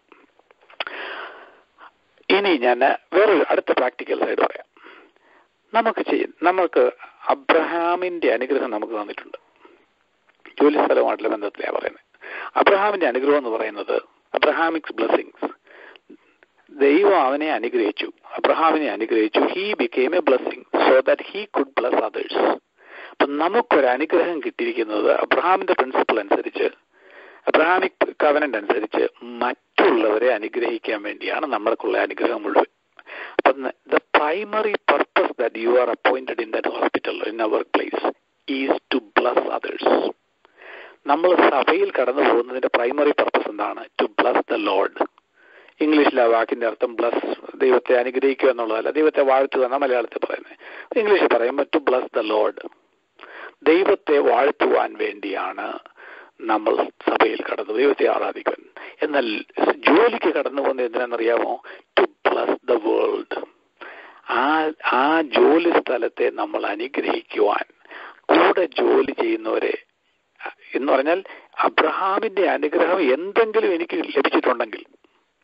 ഇനി ഞാൻ വേറൊരു അടുത്ത പ്രാക്ടിക്കൽ സൈഡ് പറയാം നമുക്ക് ചെയ്യ നമുക്ക് അബ്രഹാമിന്റെ അനുഗ്രഹം നമുക്ക് തന്നിട്ടുണ്ട് ജോലി സ്ഥലമായിട്ടുള്ള ബന്ധത്തിലാണ് പറയുന്നത് അബ്രഹാമിന്റെ അനുഗ്രഹം എന്ന് പറയുന്നത് അബ്രഹാമിക്സ് ബ്ലെസ്സിങ്സ് ദൈവം അവനെ അനുഗ്രഹിച്ചു അബ്രഹാമിനെ അനുഗ്രഹിച്ചു he became a blessing so that he could bless others അപ്പൊ നമുക്കൊരു അനുഗ്രഹം കിട്ടിയിരിക്കുന്നത് അബ്രഹാമിന്റെ പ്രിൻസിപ്പിൾ അനുസരിച്ച് അബ്രഹാമിക് കവനന്റ് അനുസരിച്ച് മറ്റുള്ളവരെ അനുഗ്രഹിക്കാൻ വേണ്ടിയാണ് നമ്മൾക്കുള്ള അനുഗ്രഹം മുഴുവൻ അപ്പൊ the primary purpose that you are appointed in that hospital in our place is to bless others നമ്മൾ സഭയിൽ കടന്നു പോകുന്നതിന്റെ പ്രൈമറി പർപ്പസ് എന്താണ് ടു ബ്ലസ് ദ ലോഡ് ഇംഗ്ലീഷിലെ ആ വാക്കിന്റെ അർത്ഥം ബ്ലസ് ദൈവത്തെ അനുഗ്രഹിക്കുക എന്നുള്ളതല്ല ദൈവത്തെ വാഴ്ത്തുക എന്ന മലയാളത്തിൽ പറയുന്നത് ഇംഗ്ലീഷിൽ പറയുമ്പോൾ ടു ബ്ലസ് ദ ലോഡ് ദൈവത്തെ വാഴ്ത്തുവാൻ വേണ്ടിയാണ് നമ്മൾ സഭയിൽ കടന്നു ദൈവത്തെ ആരാധിക്കാൻ എന്നാൽ ജോലിക്ക് കടന്നു പോകുന്നത് എന്തിനാണെന്നറിയാമോ ടു ബ്ലസ് ദ വേൾഡ് ആ ആ ജോലി സ്ഥലത്തെ നമ്മൾ അനുഗ്രഹിക്കുവാൻ കൂടെ ജോലി ചെയ്യുന്നവരെ എന്ന് പറഞ്ഞാൽ അബ്രഹാമിന്റെ അനുഗ്രഹം എന്തെങ്കിലും എനിക്ക് ലഭിച്ചിട്ടുണ്ടെങ്കിൽ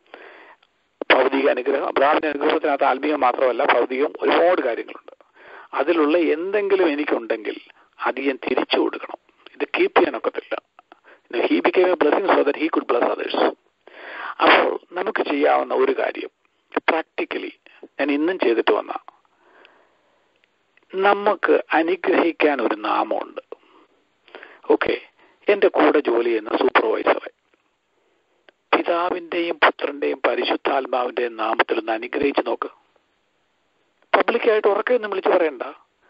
ഭൗതിക അനുഗ്രഹം അബ്രഹാമിന്റെ അനുഗ്രഹത്തിനകത്ത് ആത്മീയം മാത്രമല്ല ഭൗതികം ഒരുപാട് കാര്യങ്ങളുണ്ട് അതിലുള്ള എന്തെങ്കിലും എനിക്കുണ്ടെങ്കിൽ അത് ഞാൻ തിരിച്ചു കൊടുക്കണം ഇത് കീപ്പ് ചെയ്യാനൊക്കത്തില്ല he became a blessing so that he could bless others അപ്പോൾ നമുക്ക് ചെയ്യാവുന്ന ഒരു കാര്യം പ്രാക്ടിക്കലി ഞാൻ ഇന്നും ചെയ്തിട്ട് വന്ന നമുക്ക് അനുഗ്രഹിക്കാൻ ഒരു നാമമുണ്ട് ഓക്കെ എന്റെ കൂടെ ജോലി ചെയ്യുന്ന സൂപ്പർവൈസറെ പിതാവിന്റെയും പുത്രന്റെയും പരിശുദ്ധാത്മാവിന്റെയും നാമത്തിൽ ഒന്ന് അനുഗ്രഹിച്ച് നോക്ക് പബ്ലിക്കായിട്ട് ഉറക്കെയൊന്നും വിളിച്ചു പറയണ്ട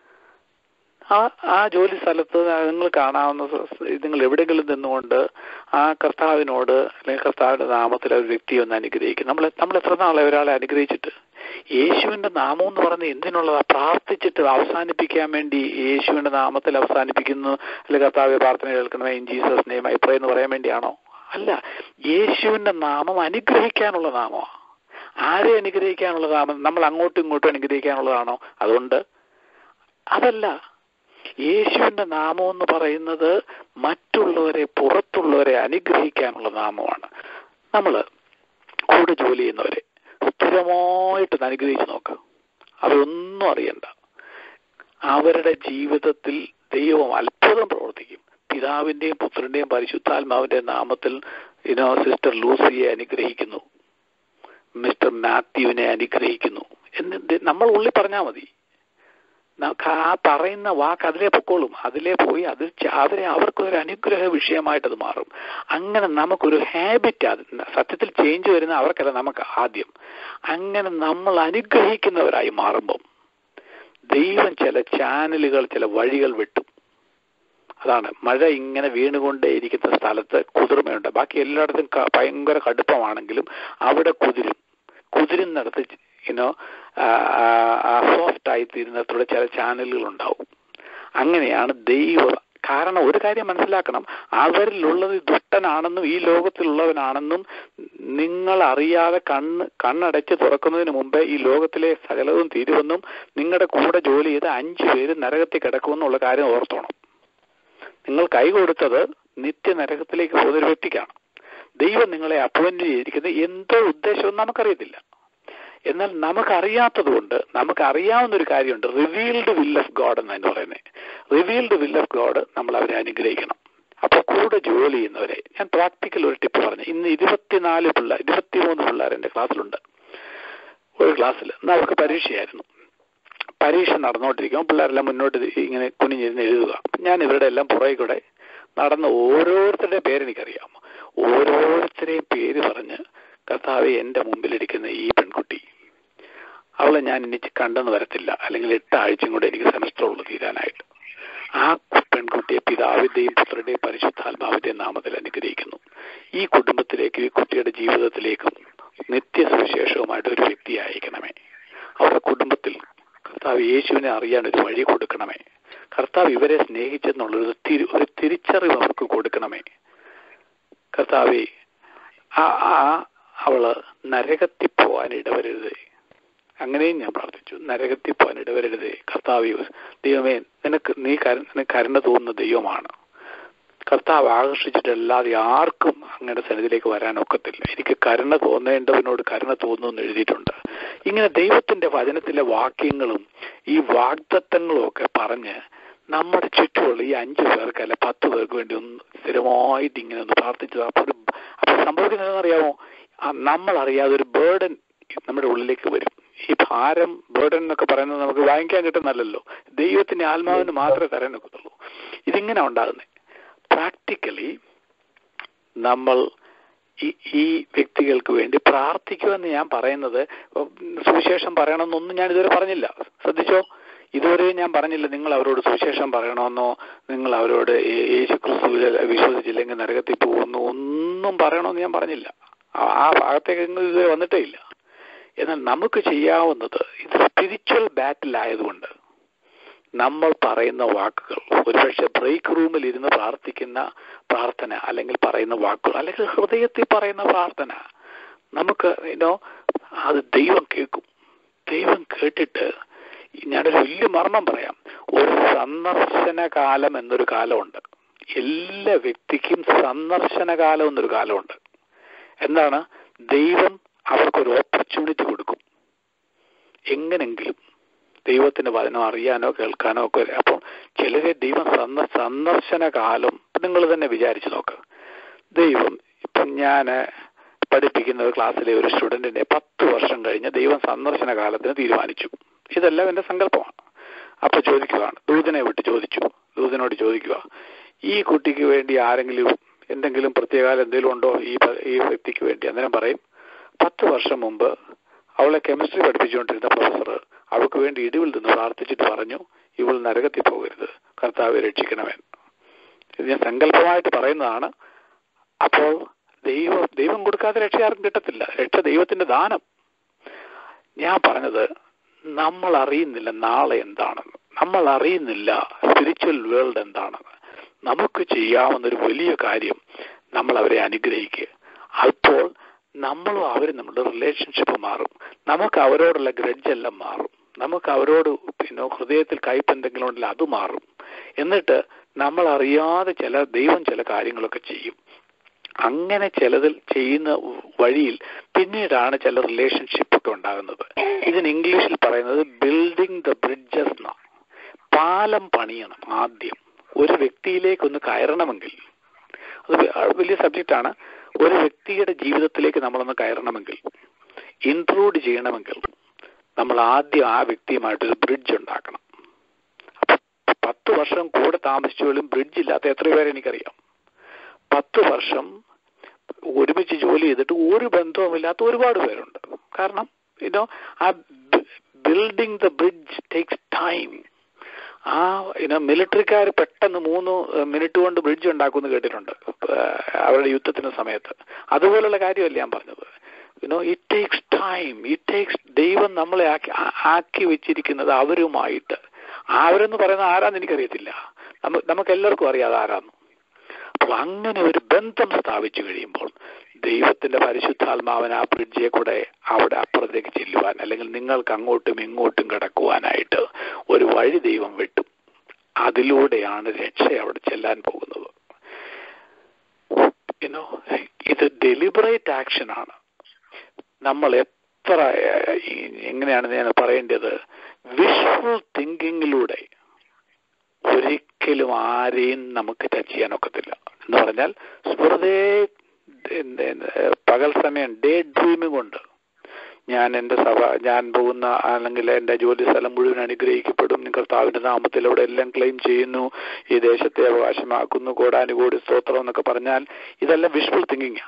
ആ ആ ജോലി സ്ഥലത്ത് നിങ്ങൾ കാണാവുന്ന സ- സ- നിങ്ങൾ എവിടെയെങ്കിലും നിന്നുകൊണ്ട് ആ കർത്താവിനോട് അല്ലെങ്കിൽ കർത്താവിന്റെ നാമത്തിൽ ഒരു വ്യക്തിയെ ഒന്ന് അനുഗ്രഹിക്കും നമ്മൾ നമ്മൾ എത്ര നാളെ ഒരാളെ അനുഗ്രഹിച്ചിട്ട് യേശുവിന്റെ നാമം എന്ന് പറഞ്ഞ് എന്തിനുള്ളതാ പ്രാർത്ഥിച്ചിട്ട് അവസാനിപ്പിക്കാൻ വേണ്ടി യേശുവിന്റെ നാമത്തിൽ അവസാനിപ്പിക്കുന്നു അല്ലെങ്കിൽ കർത്താവ് പ്രാർത്ഥന കേൾക്കണമേ in Jesus name I pray എന്ന് പറയാൻ വേണ്ടിയാണോ അല്ല യേശുവിന്റെ നാമം അനുഗ്രഹിക്കാനുള്ള നാമമാണ് ആരെ അനുഗ്രഹിക്കാനുള്ള നാമം നമ്മൾ അങ്ങോട്ടും ഇങ്ങോട്ടും അനുഗ്രഹിക്കാനുള്ളതാണോ അതുകൊണ്ട് അതല്ല യേശുവിന്റെ നാമം എന്ന് പറയുന്നത് മറ്റുള്ളവരെ പുറത്തുള്ളവരെ അനുഗ്രഹിക്കാനുള്ള നാമമാണ് നമ്മൾ കൂടെ ജോലി ചെയ്യുന്നവരെ സ്ഥിരമായിട്ട് ഒന്ന് അനുഗ്രഹിച്ച് നോക്ക് അവരൊന്നും അറിയണ്ട അവരുടെ ജീവിതത്തിൽ ദൈവം അത്ഭുതം പ്രവർത്തിക്കും പിതാവിന്റെയും പുത്രന്റെയും പരിശുദ്ധാത്മാവിന്റെയും നാമത്തിൽ ഇനോ സിസ്റ്റർ ലൂസിയെ അനുഗ്രഹിക്കുന്നു മിസ്റ്റർ മാത്യുവിനെ അനുഗ്രഹിക്കുന്നു എന്ന് ദ- നമ്മൾ ഉള്ളിൽ പറഞ്ഞാൽ മതി നമുക്ക് ആ പറയുന്ന വാക്ക് അതിലേ പൊക്കോളും അതിലേ പോയി അത് ച- അവരെ അവർക്കൊരു അനുഗ്രഹ വിഷയമായിട്ട് അത് മാറും അങ്ങനെ നമുക്കൊരു ഹാബിറ്റ് അത് സത്യത്തിൽ ചേഞ്ച് വരുന്ന അവർക്കല്ല നമുക്ക് ആദ്യം അങ്ങനെ നമ്മൾ അനുഗ്രഹിക്കുന്നവരായി മാറുമ്പം ദൈവം ചില ചാനലുകൾ ചില വഴികൾ വെട്ടും അതാണ് മഴ ഇങ്ങനെ വീണുകൊണ്ടേയിരിക്കുന്ന സ്ഥലത്ത് കുതിർമയുണ്ട് ബാക്കി എല്ലായിടത്തും ക- ഭയങ്കര കടുപ്പമാണെങ്കിലും അവിടെ കുതിരും കുതിരുന്നിടത്ത് യുനോ സോഫ്റ്റ് ആയി തീരുന്നിടത്തൂടെ ചില ചാനലുകൾ ഉണ്ടാവും അങ്ങനെയാണ് ദൈവം കാരണം ഒരു കാര്യം മനസ്സിലാക്കണം അവരിലുള്ളത് ദുഷ്ടനാണെന്നും ഈ ലോകത്തിലുള്ളവനാണെന്നും നിങ്ങൾ അറിയാതെ കണ്ണ് കണ്ണടച്ച് തുറക്കുന്നതിന് മുമ്പേ ഈ ലോകത്തിലെ സകലവും തീരുമെന്നും നിങ്ങളുടെ കൂടെ ജോലി ചെയ്ത് അഞ്ചു പേര് നരകത്തിൽ കിടക്കുമെന്നുള്ള കാര്യം ഓർത്തോണം നിങ്ങൾ കൈ കൊടുത്തത് നിത്യ നരകത്തിലേക്ക് പോകുന്ന ഒരു വ്യക്തിക്കാണ് ദൈവം നിങ്ങളെ അപ്പോയിന്റ് ചെയ്തിരിക്കുന്നത് എന്തോ ഉദ്ദേശമെന്ന് നമുക്കറിയത്തില്ല എന്നാൽ നമുക്കറിയാത്തത് കൊണ്ട് നമുക്ക് അറിയാവുന്ന ഒരു കാര്യമുണ്ട് റിവീൽഡ് വിൽ ഓഫ് ഗോഡ് എന്നാണ് പറയുന്നത് റിവീൽഡ് വിൽ ഓഫ് ഗോഡ് നമ്മൾ അവരെ അനുഗ്രഹിക്കണം അപ്പൊ കൂടെ ജോലി ചെയ്യുന്നവരെ ഞാൻ പ്രാക്ടിക്കൽ ഒരു ടിപ്പ് പറഞ്ഞു ഇന്ന് ഇരുപത്തിനാല് പിള്ളേർ ഇരുപത്തിമൂന്ന് പിള്ളേർ എന്റെ ക്ലാസ്സിലുണ്ട് ഒരു ക്ലാസ്സിൽ ഇന്ന് അവർക്ക് പരീക്ഷയായിരുന്നു പരീക്ഷ നടന്നുകൊണ്ടിരിക്കുമ്പോൾ പിള്ളേരെല്ലാം മുന്നോട്ട് ഇത് ഇങ്ങനെ കുനിഞ്ഞിരുന്ന് എഴുതുക ഞാൻ ഇവരുടെ എല്ലാം പുറകെ കൂടെ നടന്ന ഓരോരുത്തരുടെ പേരെനിക്കറിയാം ഓരോരുത്തരെയും പേര് പറഞ്ഞ് കർത്താവെ എന്റെ മുമ്പിലിരിക്കുന്ന ഈ പെൺകുട്ടി അവളെ ഞാൻ ഇനി കണ്ടെന്ന് വരത്തില്ല അല്ലെങ്കിൽ എട്ട് ആഴ്ചയും കൂടെ എനിക്ക് സെമസ്റ്റർ ഉള്ളു തീരാനായിട്ട് ആ കു- പെൺകുട്ടിയെ പിതാവിന്റെയും പുത്രന്റെയും പരിശുദ്ധാത്മാവിന്റെയും നാമത്തിൽ അനുഗ്രഹിക്കുന്നു ഈ കുടുംബത്തിലേക്കും ഈ കുട്ടിയുടെ ജീവിതത്തിലേക്കും നിത്യസുവിശേഷവുമായിട്ട് ഒരു വ്യക്തി അയക്കണമേ അവരുടെ കുടുംബത്തിൽ കർത്താവ് യേശുവിനെ അറിയാൻ ഒരു വഴി കൊടുക്കണമേ കർത്താവ് ഇവരെ സ്നേഹിച്ചെന്നുള്ളൊരു തിരി ഒരു തിരിച്ചറിവ് അവർക്ക് കൊടുക്കണമേ കർത്താവെ ആ ആ അവള് നരകത്തിൽ പോകാൻ ഇടവരരുതേ അങ്ങനെയും ഞാൻ പ്രാർത്ഥിച്ചു നരകത്തിൽ പോകാൻ ഇടവരരുതേ കർത്താവ് ദൈവമേ നിനക്ക് നീ കര നിനക്ക് കരുണ തോന്നുന്ന ദൈവമാണ് കർത്താവ് ആകർഷിച്ചിട്ടല്ലാതെ ആർക്കും അങ്ങയുടെ സന്നിധിയിലേക്ക് വരാൻ ഒക്കത്തില്ല എനിക്ക് കരുണ തോന്നേണ്ടവനോട് കരുണ തോന്നുന്നു എന്ന് എഴുതിയിട്ടുണ്ട് ഇങ്ങനെ ദൈവത്തിന്റെ വചനത്തിലെ വാക്യങ്ങളും ഈ വാഗ്ദത്തങ്ങളും ഒക്കെ പറഞ്ഞ് നമ്മുടെ ചുറ്റുമുള്ള ഈ അഞ്ചു പേർക്ക് അല്ല പത്ത് പേർക്ക് വേണ്ടി ഒന്ന് സ്ഥിരമായിട്ട് ഇങ്ങനെ ഒന്ന് പ്രാർത്ഥിച്ചത് അപ്പൊ ഒരു അപ്പൊ സംഭവിക്കുന്നത് അറിയാമോ ആ നമ്മൾ അറിയാതെ ഒരു ബേർഡൻ നമ്മുടെ ഉള്ളിലേക്ക് വരും ഈ ഭാരം ബേർഡൻ എന്നൊക്കെ പറയുന്നത് നമുക്ക് വാങ്ങിക്കാൻ കിട്ടുന്നല്ലോ ദൈവത്തിന്റെ ആത്മാവിന് മാത്രമേ തരാൻ ഒക്കത്തുള്ളൂ ഇതിങ്ങനെ ഉണ്ടാകുന്നത് പ്രാക്ടിക്കലി നമ്മൾ ഈ ഈ വ്യക്തികൾക്ക് വേണ്ടി പ്രാർത്ഥിക്കുമെന്ന് ഞാൻ പറയുന്നത് സുവിശേഷം പറയണമെന്നൊന്നും ഞാൻ ഇതുവരെ പറഞ്ഞില്ല ശ്രദ്ധിച്ചോ ഇതുവരെ ഞാൻ പറഞ്ഞില്ല നിങ്ങൾ അവരോട് സുവിശേഷം പറയണമെന്നോ നിങ്ങൾ അവരോട് യേ- യേശു ക്രിസ്തുവിൽ വിശ്വസിച്ചില്ലെങ്കിൽ നരകത്തിൽ പോകുന്നു ഒന്നും പറയണമെന്ന് ഞാൻ പറഞ്ഞില്ല ആ ആ ഭാഗത്തേക്ക് നിങ്ങൾ ഇതുവരെ വന്നിട്ടേ ഇല്ല എന്നാൽ നമുക്ക് ചെയ്യാവുന്നത് ഇത് സ്പിരിച്വൽ ബാറ്റിൽ ആയതുകൊണ്ട് നമ്മൾ പറയുന്ന വാക്കുകൾ ഒരുപക്ഷെ ബ്രേക്ക് റൂമിൽ ഇരുന്ന് പ്രാർത്ഥിക്കുന്ന പ്രാർത്ഥന അല്ലെങ്കിൽ പറയുന്ന വാക്കുകൾ അല്ലെങ്കിൽ ഹൃദയത്തിൽ പറയുന്ന പ്രാർത്ഥന നമുക്ക് ഇനോ അത് ദൈവം കേൾക്കും ദൈവം കേട്ടിട്ട് ഞാനൊരു വലിയ മർമ്മം പറയാം ഒരു സന്ദർശന കാലം എന്നൊരു കാലമുണ്ട് എല്ലാ വ്യക്തിക്കും സന്ദർശന കാലം എന്നൊരു കാലമുണ്ട് എന്താണ് ദൈവം അവർക്കൊരു ഓപ്പർച്യൂണിറ്റി കൊടുക്കും എങ്ങനെങ്കിലും ദൈവത്തിന്റെ വചനം അറിയാനോ കേൾക്കാനോ ഒക്കെ അപ്പം ചിലരെ ദൈവം സന്ദ സന്ദർശന കാലം നിങ്ങൾ തന്നെ വിചാരിച്ചു നോക്ക് ദൈവം ഇപ്പം ഞാൻ പഠിപ്പിക്കുന്ന ഒരു ക്ലാസ്സിലെ ഒരു സ്റ്റുഡന്റിനെ പത്ത് വർഷം കഴിഞ്ഞ് ദൈവം സന്ദർശന കാലത്തിന് തീരുമാനിച്ചു ഇതെല്ലാം എന്റെ സങ്കല്പമാണ് അപ്പൊ ചോദിക്കുകയാണ് ദൂതനെ വിട്ട് ചോദിച്ചു ദൂതനോട് ചോദിക്കുക ഈ കുട്ടിക്ക് വേണ്ടി ആരെങ്കിലും എന്തെങ്കിലും പ്രത്യേകാല എന്തെങ്കിലും ഉണ്ടോ ഈ പ- ഈ വ്യക്തിക്ക് വേണ്ടി അന്നേരം പറയും പത്ത് വർഷം മുമ്പ് അവളെ കെമിസ്ട്രി പഠിപ്പിച്ചുകൊണ്ടിരുന്ന പ്രൊഫസർ അവൾക്ക് വേണ്ടി ഇടിവിൽ നിന്ന് പ്രാർത്ഥിച്ചിട്ട് പറഞ്ഞു ഇവൾ നരകത്തിൽ പോകരുത് കർത്താവെ രക്ഷിക്കണമേ ഇത് ഞാൻ സങ്കല്പമായിട്ട് പറയുന്നതാണ് അപ്പോൾ ദൈവം ദൈവം കൊടുക്കാതെ രക്ഷ ആർക്കും കിട്ടത്തില്ല രക്ഷ ദൈവത്തിന്റെ ദാനം ഞാൻ പറഞ്ഞത് നമ്മൾ അറിയുന്നില്ല നാളെ എന്താണെന്ന് നമ്മൾ അറിയുന്നില്ല സ്പിരിച്വൽ വേൾഡ് എന്താണെന്ന് നമുക്ക് ചെയ്യാവുന്ന ഒരു വലിയ കാര്യം നമ്മൾ അവരെ അനുഗ്രഹിക്കുക അപ്പോൾ നമ്മളും അവരും നമ്മുടെ റിലേഷൻഷിപ്പ് മാറും നമുക്ക് അവരോടുള്ള ഗ്രഡ്ജ് എല്ലാം മാറും നമുക്ക് അവരോട് പിന്നെ ഹൃദയത്തിൽ കയ്പ് എന്തെങ്കിലും ഉണ്ടെങ്കിൽ അത് മാറും എന്നിട്ട് നമ്മൾ അറിയാതെ ചില ദൈവം ചില കാര്യങ്ങളൊക്കെ ചെയ്യും അങ്ങനെ ചിലതിൽ ചെയ്യുന്ന വഴിയിൽ പിന്നീടാണ് ചില റിലേഷൻഷിപ്പ് ഒക്കെ ഉണ്ടാകുന്നത് ഇതിന് ഇംഗ്ലീഷിൽ പറയുന്നത് ബിൽഡിംഗ് ദ ബ്രിഡ്ജസ് എന്ന പാലം പണിയണം ആദ്യം ഒരു വ്യക്തിയിലേക്ക് ഒന്ന് കയറണമെങ്കിൽ അത് വ- വലിയ സബ്ജക്റ്റാണ് ഒരു വ്യക്തിയുടെ ജീവിതത്തിലേക്ക് നമ്മളൊന്ന് കയറണമെങ്കിൽ ഇൻക്ലൂഡ് ചെയ്യണമെങ്കിൽ നമ്മൾ ആദ്യം ആ വ്യക്തിയുമായിട്ടൊരു ബ്രിഡ്ജ് ഉണ്ടാക്കണം അപ്പൊ പത്ത് വർഷം കൂടെ താമസിച്ചോളും ബ്രിഡ്ജ് ഇല്ലാത്ത എത്ര പേരെ എനിക്കറിയാം പത്ത് വർഷം ഒരുമിച്ച് ജോലി ചെയ്തിട്ട് ഒരു ബന്ധവുമില്ലാത്ത ഒരുപാട് പേരുണ്ട് കാരണം ഇതോ ആ building the bridge takes time ആ ഇനോ മിലിറ്ററിക്കാർ പെട്ടെന്ന് മൂന്ന് മിനിറ്റ് കൊണ്ട് ബ്രിഡ്ജ് ഉണ്ടാക്കുമെന്ന് കേട്ടിട്ടുണ്ട് ഏഹ് അവരുടെ യുദ്ധത്തിന് സമയത്ത് അതുപോലുള്ള കാര്യമല്ല ഞാൻ പറഞ്ഞത് you know it takes time it takes ദൈവം നമ്മളെ ആക്കി ആ- ആക്കി വെച്ചിരിക്കുന്നത് അവരുമായിട്ട് അവരെന്ന് പറയുന്നത് ആരാന്ന് എനിക്കറിയത്തില്ല നമ്മ നമുക്ക് എല്ലാവർക്കും അറിയാം അത് ആരാന്ന് അപ്പോൾ അങ്ങനെ ഒരു ബന്ധം സ്ഥാപിച്ചു കഴിയുമ്പോൾ ദൈവത്തിന്റെ പരിശുദ്ധാത്മാവൻ ആ ബ്രിഡ്ജിയെ കൂടെ അവിടെ അപ്പുറത്തേക്ക് ചെല്ലുവാൻ അല്ലെങ്കിൽ നിങ്ങൾക്ക് അങ്ങോട്ടും ഇങ്ങോട്ടും കിടക്കുവാനായിട്ട് ഒരു വഴി ദൈവം വിട്ടു അതിലൂടെയാണ് രക്ഷ അവിടെ ചെല്ലാൻ പോകുന്നത് യുനോ ഇത് ഡെലിബറേറ്റ് ആക്ഷൻ ആണ് നമ്മൾ എത്ര ഏഹ്, ഈ- എങ്ങനെയാണ് ഞാൻ പറയേണ്ടത് വിഷ്വൽ തിങ്കിങ്ങിലൂടെ ഒരിക്കലും ആരെയും നമുക്ക് ടച്ച് ചെയ്യാൻ ഒക്കത്തില്ല എന്ന് പറഞ്ഞാൽ വെറുതെ എന്ത് എന്ത് പകൽ സമയം ഡേ ഡ്രീമിംഗ് കൊണ്ട് ഞാൻ എൻ്റെ സഭ ഞാൻ പോകുന്ന അല്ലെങ്കിൽ എൻ്റെ ജോലി സ്ഥലം മുഴുവൻ അനുഗ്രഹിക്കപ്പെടും കർത്താവിന്റെ നാമത്തിലൂടെ എല്ലാം ക്ലെയിം ചെയ്യുന്നു ഈ ദേശത്തെ അവകാശമാക്കുന്നു കോടാനുകോടി സ്തോത്രം എന്നൊക്കെ പറഞ്ഞാൽ ഇതെല്ലാം വിഷ്വൽ തിങ്കിങ്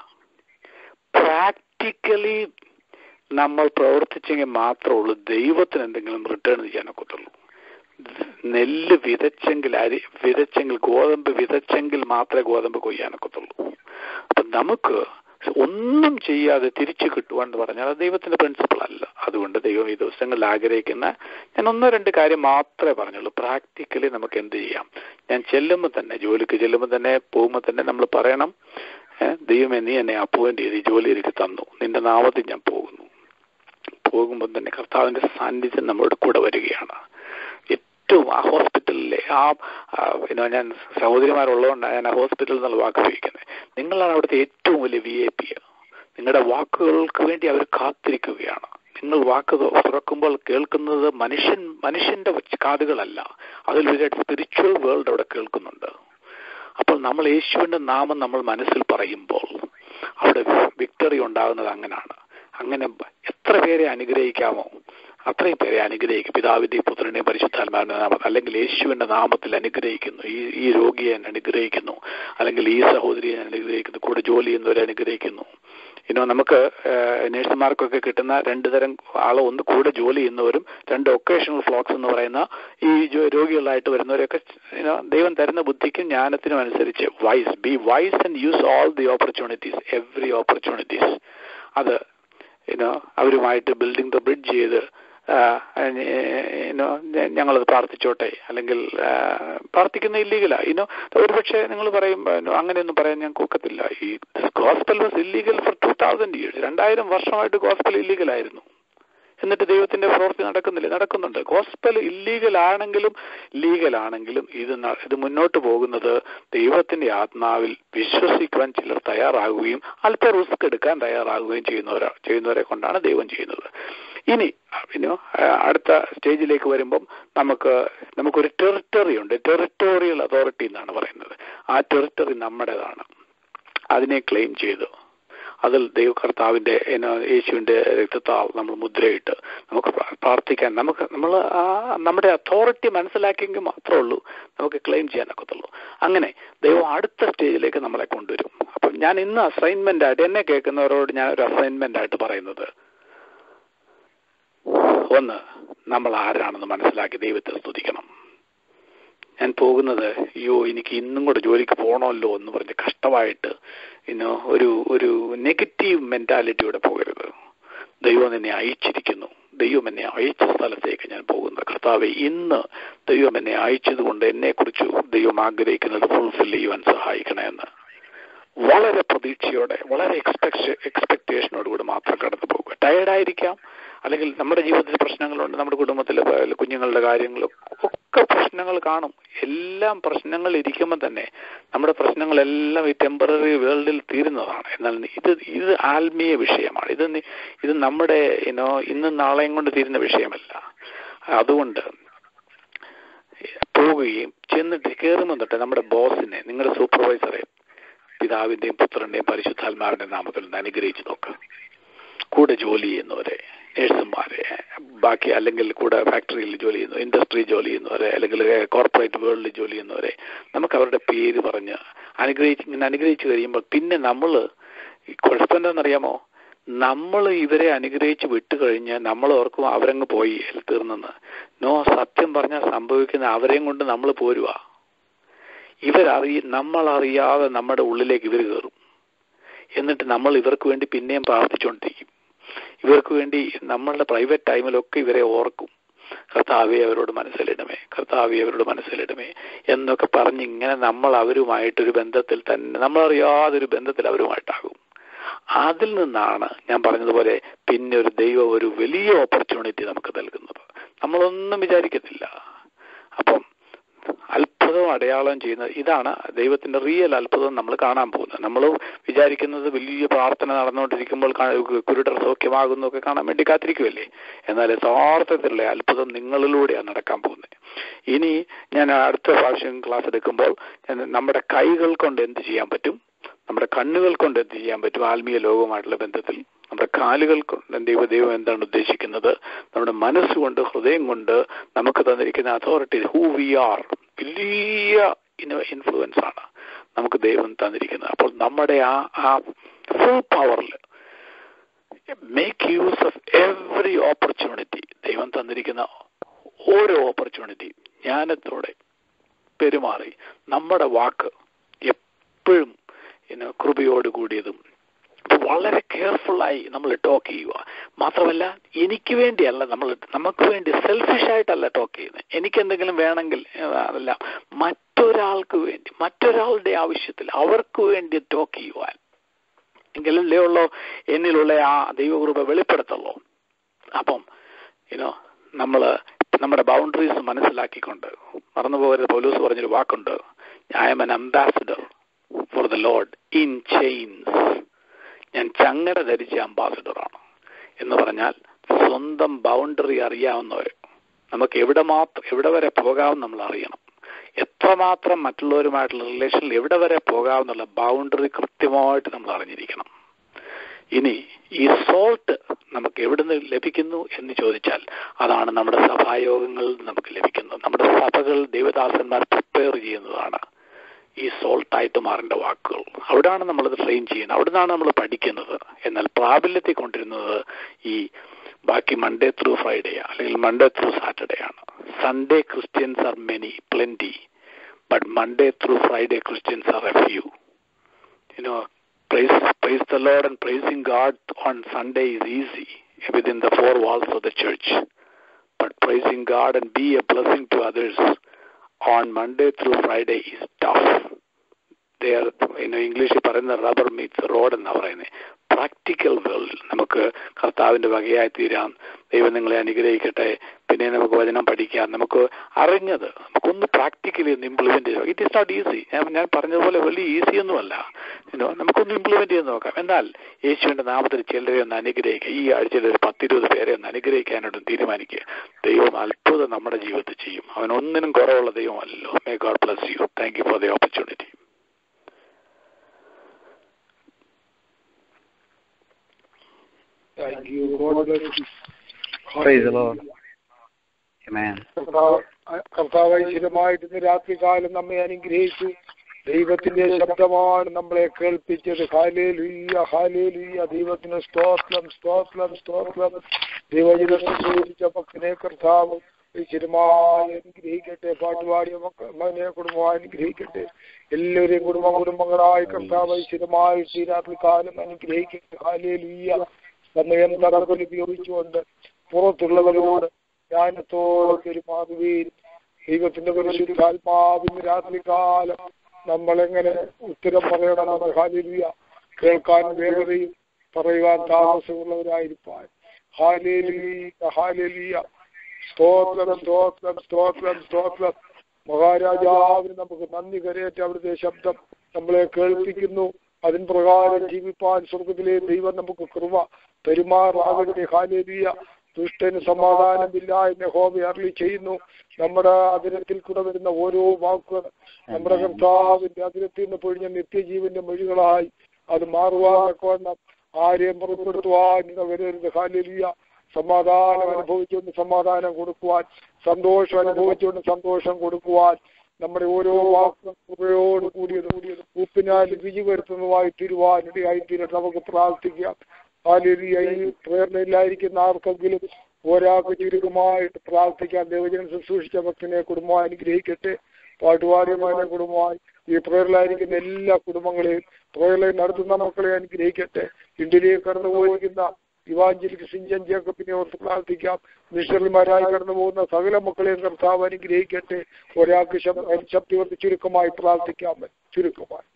പ്രാക്ടിക്കലി നമ്മൾ പ്രവർത്തിച്ചെങ്കിൽ മാത്രമേ ഉള്ളൂ ദൈവത്തിന് എന്തെങ്കിലും റിട്ടേൺ ചെയ്യാനൊക്കത്തുള്ളൂ നെല്ല് വിതച്ചെങ്കിൽ അരി വിതച്ചെങ്കിൽ ഗോതമ്പ് വിതച്ചെങ്കിൽ മാത്രമേ ഗോതമ്പ് കൊയ്യാനൊക്കത്തുള്ളൂ അപ്പൊ നമുക്ക് ഒന്നും ചെയ്യാതെ തിരിച്ചു കിട്ടുവാന്ന് പറഞ്ഞാൽ അത് ദൈവത്തിന്റെ പ്രിൻസിപ്പിൾ അല്ല അതുകൊണ്ട് ദൈവം ഈ ദിവസങ്ങളിൽ ആഗ്രഹിക്കുന്ന ഞാൻ ഒന്നോ രണ്ട് കാര്യം മാത്രമേ പറഞ്ഞുള്ളൂ പ്രാക്ടിക്കലി നമുക്ക് എന്ത് ചെയ്യാം ഞാൻ ചെല്ലുമ്പോൾ തന്നെ ജോലിക്ക് ചെല്ലുമ്പോൾ തന്നെ പോകുമ്പോൾ തന്നെ നമ്മൾ പറയണം ഏഹ്, ദൈവമേ നീ എന്നെ അപ്പോയിന്റ് ചെയ്ത് ഈ ജോലി എനിക്ക് തന്നു നിന്റെ നാമത്തിൽ ഞാൻ പോകുന്നു പോകുമ്പോൾ തന്നെ കർത്താവിന്റെ സാന്നിധ്യം നമ്മുടെ കൂടെ വരികയാണ് ഏറ്റവും ആ ഹോസ്പിറ്റലിലെ ആ ആ, പിന്നെ ഞാൻ സഹോദരിമാരുള്ളതുകൊണ്ടാണ് ഞാൻ ആ ഹോസ്പിറ്റൽ എന്നുള്ള വാക്ക് ഉപയോഗിക്കുന്നത് നിങ്ങളാണ് അവിടുത്തെ ഏറ്റവും വലിയ വി ഐ പി നിങ്ങളുടെ വാക്കുകൾക്ക് വേണ്ടി അവർ കാത്തിരിക്കുകയാണ് നിങ്ങൾ വാക്ക് തു- തുറക്കുമ്പോൾ കേൾക്കുന്നത് മനുഷ്യൻ മനുഷ്യന്റെ കാതുകളല്ല അതിൽ ഒരു സ്പിരിച്വൽ വേൾഡ് അവിടെ കേൾക്കുന്നുണ്ട് അപ്പോൾ നമ്മൾ യേശുവിന്റെ നാമം നമ്മൾ മനസ്സിൽ പറയുമ്പോൾ അവിടെ വിക്ടറി ഉണ്ടാകുന്നത് അങ്ങനാണ് അങ്ങനെ ബ- എത്ര പേരെ അനുഗ്രഹിക്കാമോ അത്രയും പേരെ അനുഗ്രഹിക്കും പിതാവിന്റെയും പുത്രന്റെയും പരിശുദ്ധാത്മാവിന്റെ നാമത്തിൽ അല്ലെങ്കിൽ യേശുവിന്റെ നാമത്തിൽ അനുഗ്രഹിക്കുന്നു ഈ ഈ രോഗിയെ ഞാൻ അനുഗ്രഹിക്കുന്നു അല്ലെങ്കിൽ ഈ സഹോദരിയെ ഞാൻ അനുഗ്രഹിക്കുന്നു കൂടെ ജോലി ചെയ്യുന്നവരെ അനുഗ്രഹിക്കുന്നു ഇനോ നമുക്ക് നഴ്സുമാർക്കൊക്കെ കിട്ടുന്ന രണ്ട് തരം ആളെ ഒന്ന് കൂടെ ജോലി ചെയ്യുന്നവരും രണ്ട് ഒക്കേഷണൽ ഫ്ലോക്സ് എന്ന് പറയുന്ന ഈ ജോ- രോഗികളായിട്ട് വരുന്നവരൊക്കെ you know, ദൈവം തരുന്ന ബുദ്ധിക്കും ജ്ഞാനത്തിനും അനുസരിച്ച് wise be wise and use all the opportunities every opportunities അത് യുനോ അവരുമായിട്ട് ബിൽഡിംഗ് ദ ബ്രിഡ്ജ് ചെയ്ത് യുനോ ഞങ്ങളത് പ്രാർത്ഥിച്ചോട്ടെ അല്ലെങ്കിൽ ആ, പ്രാർത്ഥിക്കുന്ന ഇല്ലീഗലാ ഇനോ ഒരുപക്ഷെ നിങ്ങൾ പറയും "No, അങ്ങനെയൊന്നും പറയാൻ ഞാൻ കൂക്കത്തില്ല ഈ gospel was illegal for two thousand years രണ്ടായിരം വർഷമായിട്ട് ഗോസ്പൽ ഇല്ലീഗലായിരുന്നു എന്നിട്ട് ദൈവത്തിന്റെ പ്രവൃത്തി നടക്കുന്നില്ല നടക്കുന്നുണ്ട് ഗോസ്പൽ ഇല്ലീഗൽ ആണെങ്കിലും ലീഗൽ ആണെങ്കിലും ഇത് ന- ഇത് മുന്നോട്ട് പോകുന്നത് ദൈവത്തിന്റെ ആത്മാവിൽ വിശ്വസിക്കുവാൻ ചിലർ തയ്യാറാകുകയും അല്പ റിസ്ക് എടുക്കാൻ തയ്യാറാകുകയും ചെയ്യുന്നവരാ ചെയ്യുന്നവരെ കൊണ്ടാണ് ദൈവം ചെയ്യുന്നത് ഇനി പിന്നെ അടുത്ത സ്റ്റേജിലേക്ക് വരുമ്പം നമുക്ക് നമുക്കൊരു ടെറിട്ടറി ഉണ്ട് ടെറിട്ടോറിയൽ അതോറിറ്റി എന്നാണ് പറയുന്നത് ആ ടെറിട്ടറി നമ്മുടേതാണ് അതിനെ ക്ലെയിം ചെയ്തു അതിൽ ദൈവകർത്താവിന്റെ എന്നാ, യേശുവിന്റെ രക്തത്താൽ നമ്മൾ മുദ്രയിട്ട് നമുക്ക് പ്രാ- പ്രാർത്ഥിക്കാൻ നമുക്ക് നമ്മൾ ആ നമ്മുടെ അതോറിറ്റി മനസ്സിലാക്കിയെങ്കിൽ മാത്രമേ ഉള്ളൂ നമുക്ക് ക്ലെയിം ചെയ്യാനൊക്കത്തുള്ളൂ അങ്ങനെ ദൈവം അടുത്ത സ്റ്റേജിലേക്ക് നമ്മളെ കൊണ്ടുവരും അപ്പം ഞാൻ ഇന്ന് അസൈൻമെന്റ് ആയിട്ട് എന്നെ കേൾക്കുന്നവരോട് ഞാൻ ഒരു അസൈൻമെന്റ് ആയിട്ട് പറയുന്നത് ഒന്ന് നമ്മൾ ആരാണെന്ന് മനസ്സിലാക്കി ദൈവത്തെ സ്തുതിക്കണം ഞാൻ പോകുന്നത് അയ്യോ എനിക്ക് ഇന്നും കൂടെ ജോലിക്ക് പോകണമല്ലോ എന്ന് പറഞ്ഞ് കഷ്ടമായിട്ട് ഇന്ന് ഒരു ഒരു നെഗറ്റീവ് മെന്റാലിറ്റിയോടെ പോകരുത് ദൈവം എന്നെ അയച്ചിരിക്കുന്നു ദൈവം എന്നെ അയച്ച സ്ഥലത്തേക്ക് ഞാൻ പോകുന്നത് കർത്താവെ ഇന്ന് ദൈവം എന്നെ അയച്ചതുകൊണ്ട് എന്നെക്കുറിച്ച് ദൈവം ആഗ്രഹിക്കുന്നത് ഫുൾഫിൽ ചെയ്യുവാൻ സഹായിക്കണമെന്ന് വളരെ പ്രതീക്ഷയോടെ വളരെ എക്സ്പെക്ട് എക്സ്പെക്ടേഷനോട് കൂടി മാത്രം കടന്നു പോകുക ടയർഡായിരിക്കാം അല്ലെങ്കിൽ നമ്മുടെ ജീവിതത്തിൽ പ്രശ്നങ്ങളുണ്ട് നമ്മുടെ കുടുംബത്തിലെ പ- കുഞ്ഞുങ്ങളുടെ കാര്യങ്ങളും ഒക്കെ പ്രശ്നങ്ങൾ കാണും എല്ലാം പ്രശ്നങ്ങൾ ഇരിക്കുമ്പോൾ തന്നെ നമ്മുടെ പ്രശ്നങ്ങളെല്ലാം ഈ ടെമ്പററി വേൾഡിൽ തീരുന്നതാണ് എന്നാൽ ഇത് ഇത് ആത്മീയ വിഷയമാണ് ഇത് നി- ഇത് നമ്മുടെ ഇനോ ഇന്നും നാളെയും കൊണ്ട് തീരുന്ന വിഷയമല്ല അതുകൊണ്ട് പോവുകയും ചെന്നിട്ട് കയറുമ്പോൾ തൊട്ട് നമ്മുടെ ബോസിനെ നിങ്ങളുടെ സൂപ്പർവൈസറെ പിതാവിന്റെയും പുത്രന്റെയും പരിശുദ്ധാത്മാവിന്റെ നാമത്തിൽ ഒന്ന് അനുഗ്രഹിച്ചു നോക്കുക കൂടെ ജോലി ചെയ്യുന്നവരെ നേഴ്സുമാരെ ബാക്കി അല്ലെങ്കിൽ കൂടെ ഫാക്ടറിയിൽ ജോലി ചെയ്യുന്നു ഇൻഡസ്ട്രി ജോലി ചെയ്യുന്നവരെ അല്ലെങ്കിൽ കോർപ്പറേറ്റ് വേൾഡിൽ ജോലി ചെയ്യുന്നവരെ നമുക്ക് അവരുടെ പേര് പറഞ്ഞ് അനുഗ്രഹിച്ച് ഇങ്ങനെ അനുഗ്രഹിച്ചു കഴിയുമ്പോൾ പിന്നെ നമ്മൾ കുഴപ്പം എന്താണെന്നറിയാമോ നമ്മൾ ഇവരെ അനുഗ്രഹിച്ച് വിട്ടു കഴിഞ്ഞ് നമ്മൾ ഓർക്കും അവരങ്ങ് പോയി തീർന്നെന്ന് നോ സത്യം പറഞ്ഞാൽ സംഭവിക്കുന്ന അവരെയും കൊണ്ട് നമ്മൾ പോരുക ഇവരറിയ നമ്മൾ അറിയാതെ നമ്മുടെ ഉള്ളിലേക്ക് ഇവർ കയറും എന്നിട്ട് നമ്മൾ ഇവർക്ക് വേണ്ടി പിന്നെയും പ്രാർത്ഥിച്ചുകൊണ്ടിരിക്കും ഇവർക്ക് വേണ്ടി നമ്മളുടെ പ്രൈവറ്റ് ടൈമിലൊക്കെ ഇവരെ ഓർക്കും കർത്താവെ അവരോട് മനസ്സിലിടമേ കർത്താവെ അവരോട് മനസ്സിലിടമേ എന്നൊക്കെ പറഞ്ഞ് ഇങ്ങനെ നമ്മൾ അവരുമായിട്ടൊരു ബന്ധത്തിൽ തന്നെ നമ്മളറിയാതൊരു ബന്ധത്തിൽ അവരുമായിട്ടാകും അതിൽ നിന്നാണ് ഞാൻ പറഞ്ഞതുപോലെ പിന്നെ ഒരു ദൈവം ഒരു വലിയ ഓപ്പർച്യൂണിറ്റി നമുക്ക് നൽകുന്നത് നമ്മളൊന്നും വിചാരിക്കത്തില്ല അപ്പം അത്ഭുതവും അടയാളം ചെയ്യുന്നത് ഇതാണ് ദൈവത്തിന്റെ റിയൽ അത്ഭുതം നമ്മൾ കാണാൻ പോകുന്നത് നമ്മൾ വിചാരിക്കുന്നത് വലിയ പ്രാർത്ഥന നടന്നുകൊണ്ടിരിക്കുമ്പോൾ കാ- കുരുടർ സൗഖ്യമാകുന്നു ഒക്കെ കാണാൻ വേണ്ടി കാത്തിരിക്കുമല്ലേ എന്നാൽ യഥാർത്ഥത്തിലുള്ള അത്ഭുതം നിങ്ങളിലൂടെയാണ് നടക്കാൻ പോകുന്നത് ഇനി ഞാൻ അടുത്ത പ്രാവശ്യം ക്ലാസ് എടുക്കുമ്പോൾ ഞാൻ നമ്മുടെ കൈകൾ കൊണ്ട് എന്ത് ചെയ്യാൻ പറ്റും നമ്മുടെ കണ്ണുകൾ കൊണ്ട് എന്ത് ചെയ്യാൻ പറ്റും ആത്മീയ ലോകവുമായിട്ടുള്ള ബന്ധത്തിൽ നമ്മുടെ കാലുകൾ കൊണ്ട് ദൈവ ദൈവം എന്താണ് ഉദ്ദേശിക്കുന്നത് നമ്മുടെ മനസ്സുകൊണ്ട് ഹൃദയം കൊണ്ട് നമുക്ക് തന്നിരിക്കുന്ന അതോറിറ്റി ഹൂ വി ആർ വലിയ ഇൻഫ്ലുവൻസ് ആണ് നമുക്ക് ദൈവം തന്നിരിക്കുന്നത് അപ്പോൾ നമ്മുടെ ആ ആ ഫുൾ പവറിൽ make use of every opportunity ദൈവം തന്നിരിക്കുന്ന ഓരോ ഓപ്പർച്യൂണിറ്റി ജ്ഞാനത്തോടെ പെരുമാറി നമ്മുടെ വാക്ക് എപ്പോഴും ഇന്ന് കൃപയോട് കൂടിയതും ഇത് വളരെ കെയർഫുള്ളായി നമ്മൾ ടോക്ക് ചെയ്യുക മാത്രമല്ല എനിക്ക് വേണ്ടിയല്ല നമ്മൾ നമുക്ക് വേണ്ടി സെൽഫിഷ് ആയിട്ടല്ല ടോക്ക് ചെയ്യുന്നത് എനിക്ക് എന്തെങ്കിലും വേണമെങ്കിൽ ഏഹ്, അതല്ല മറ്റൊരാൾക്ക് വേണ്ടി മറ്റൊരാളുടെ ആവശ്യത്തിൽ അവർക്ക് വേണ്ടി ടോക്ക് ചെയ്യുവാൻ എങ്കിലല്ലേ ഉള്ളോ എന്നിലുള്ള ആ ദൈവകൃപ വെളിപ്പെടുത്തുള്ളൂ അപ്പം യുനോ നമ്മൾ നമ്മുടെ ബൗണ്ടറീസ് മനസ്സിലാക്കിക്കൊണ്ട് മറന്നുപോകരുത് പൗലൂസ് പറഞ്ഞൊരു വാക്കുണ്ട് I'm an ambassador for the Lord in chains ഞാൻ ചങ്ങല ധരിച്ച അംബാസിഡറാണ് എന്ന് പറഞ്ഞാൽ സ്വന്തം ബൗണ്ടറി അറിയാവുന്നവർ നമുക്ക് എവിടെ മാത്രം എവിടെ വരെ പോകാമെന്ന് നമ്മൾ അറിയണം എത്രമാത്രം മറ്റുള്ളവരുമായിട്ടുള്ള റിലേഷനിൽ എവിടെ വരെ പോകാമെന്നുള്ള ബൗണ്ടറി കൃത്യമായിട്ട് നമ്മൾ അറിഞ്ഞിരിക്കണം ഇനി ഈ സോൾട്ട് നമുക്ക് എവിടുന്ന് ലഭിക്കുന്നു എന്ന് ചോദിച്ചാൽ അതാണ് നമ്മുടെ സഭായോഗങ്ങളിൽ നമുക്ക് ലഭിക്കുന്നത് നമ്മുടെ സഭകൾ ദൈവദാസന്മാർ പ്രിപ്പയർ ചെയ്യുന്നതാണ് ഈ സോൾട്ടായിട്ട് മാറേണ്ട വാക്കുകൾ അവിടാണ് നമ്മളത് ട്രെയിൻ ചെയ്യുന്നത് അവിടുന്നാണ് നമ്മൾ പഠിക്കുന്നത് എന്നാൽ പ്രാബല്യത്തിൽ കൊണ്ടിരുന്നത് ഈ ബാക്കി മൺഡേ ത്രൂ ഫ്രൈഡേ അല്ലെങ്കിൽ മൺഡേ ത്രൂ സാറ്റർഡേ ആണ് Sunday Christians are many plenty but Monday through Friday Christians are a few you know, praise praise the Lord and praising God on Sunday is easy within the four walls of the church. But praising God and be a blessing to others on Monday through Friday is tough. They are, you know, ഇംഗ്ലീഷിൽ പറയുന്ന rubber meats road എന്നാ പറയുന്നത് practical വേൾഡിൽ നമുക്ക് കർത്താവിന്റെ വകയായി തീരാം ദൈവം നിങ്ങളെ അനുഗ്രഹിക്കട്ടെ പിന്നെ നമുക്ക് വചനം പഠിക്കാം നമുക്ക് അറിഞ്ഞത് നമുക്കൊന്ന് പ്രാക്ടിക്കലി ഒന്ന് ഇംപ്ലിമെന്റ് ചെയ്യാം ഇറ്റ് ഇസ് നോട്ട് ഈസി ഞാൻ ഞാൻ പറഞ്ഞതുപോലെ വലിയ ഈസി ഒന്നുമല്ല You know, നമുക്കൊന്ന് ഇംപ്ലിമെന്റ് ചെയ്ത് നോക്കാം എന്നാൽ യേശുവിന്റെ നാമത്തിൽ ചിലരെ ഒന്ന് അനുഗ്രഹിക്കുക ഈ ആഴ്ചയിൽ ഒരു പത്തിരുപത് പേരെ ഒന്ന് അനുഗ്രഹിക്കാനായിട്ട് തീരുമാനിക്കുക ദൈവം അത്ഭുതം നമ്മുടെ ജീവിതത്തിൽ ചെയ്യും അവൻ ഒന്നിനും കുറവുള്ള ദൈവമല്ലോ may God bless you thank you for the opportunity Thank you. God bless you. Praise the Lord. Amen. കർത്താവ് കർത്താവ് ഐശ്വര്യമായിട്ട് ഇന്ന് രാത്രികാലം നമ്മെ അനുഗ്രഹിച്ചു ദൈവത്തിന്റെ ശബ്ദമാണ് നമ്മളെ കേൾപ്പിച്ചത് ഹാലേലുയ്യ ഹാലേലുയ്യ ദൈവത്തിന് സ്തോത്രം സ്തോത്രം സ്തോത്രം ദൈവജന ശുശ്രൂഷിച്ച ഭക്തനെ കർത്താവ് ഐശ്വര്യമായി അനുഗ്രഹിക്കട്ടെ പാട്ടുപാടിയ മക്ക- മകനെ കുടുംബം അനുഗ്രഹിക്കട്ടെ എല്ലാവരെയും കുടുംബ കുടുംബങ്ങളായി കർത്താവ് ഐശ്വര്യമായി ഈ രാത്രികാലം അനുഗ്രഹിക്കട്ടെ ഹാലേലുയ്യ സമയം തടസ്സം ഉപയോഗിച്ചുകൊണ്ട് പുറത്തുള്ളവരോട് ജ്ഞാനത്തോടെ പെരുമാറുകയും ദൈവത്തിന്റെ പരിശുദ്ധാത്മാവിന് രാത്രികാലം നമ്മളെങ്ങനെ ഉത്തരം പറയണമെന്ന് ഹാലിലിയ കേൾക്കാൻ വേഗതയും പറയുവാൻ താമസമുള്ളവരായിരിക്കാൻ ഹാലേലിയ ഹാലേലിയ സ്തോത്രം സ്തോത്രം സ്തോത്രം സ്തോത്രം മഹാരാജാവിന് നമുക്ക് നന്ദി കരയേറ്റ അവിടുത്തെ ശബ്ദം നമ്മളെ കേൾപ്പിക്കുന്നു അതിൻ പ്രകാരം ജീവിപ്പാൻ സ്വർഗത്തിലെ ദൈവം നമുക്ക് കൃപ പെരുമാറാകട്ടെ ഹാലേലിയ ദുഷ്ടന് സമാധാനമില്ല എന്ന് ഹോമി അരളി ചെയ്യുന്നു നമ്മുടെ അതിരത്തിൽ കൂടെ വരുന്ന ഓരോ വാക്കുകൾ നമ്മുടെ കർത്താവിന്റെ അതിരത്തിൽ നിന്ന് പൊഴിഞ്ഞ നിത്യജീവന്റെ മൊഴികളായി അത് മാറുവാൻ ആരെയും പുറപ്പെടുത്തുവാൻ ഇടവരരുത് ഹാലിയ സമാധാനം അനുഭവിച്ചുകൊണ്ട് സമാധാനം കൊടുക്കുവാൻ സന്തോഷം അനുഭവിച്ചുകൊണ്ട് സന്തോഷം കൊടുക്കുവാൻ നമ്മുടെ ഓരോ വാക്കും കൃപയോട് കൂടിയത് കൂടിയത് ഉപ്പിനാൽ രുചി വരുത്തുന്നതുമായി തീരുവാൻ ഇടയായി തീരട്ടെ നമുക്ക് പ്രാർത്ഥിക്കാം ഹാലിയ ഈ പ്രേരണയില്ലായിരിക്കുന്ന ആർക്കെങ്കിലും ഒരാൾക്ക് ചുരുക്കമായിട്ട് പ്രാർത്ഥിക്കാൻ ദൈവജനം ശുശ്രൂഷിച്ച ഭക്തനെ കുടുംബമായി അനുഗ്രഹിക്കട്ടെ പാട്ടുപാടിയമായ കുടുംബമായി ഈ പ്രേറിലായിരിക്കുന്ന എല്ലാ കുടുംബങ്ങളെയും പ്രേറിലെ നടത്തുന്ന മക്കളെ അനുഗ്രഹിക്കട്ടെ ഇന്ത്യയിലേക്ക് കടന്നു പോയിരിക്കുന്ന ഇവാഞ്ചലിക്ക് സിഞ്ചൻ ജേക്കബിനെ ഓർത്ത് പ്രാർത്ഥിക്കാം മിഷണറിമാരായി കടന്നു പോകുന്ന സകല മക്കളെയും കർത്താവ് അനുഗ്രഹിക്കട്ടെ ഒരാൾക്ക് ശക്തി വർത്തി ചുരുക്കമായി പ്രാർത്ഥിക്കാം ചുരുക്കമായി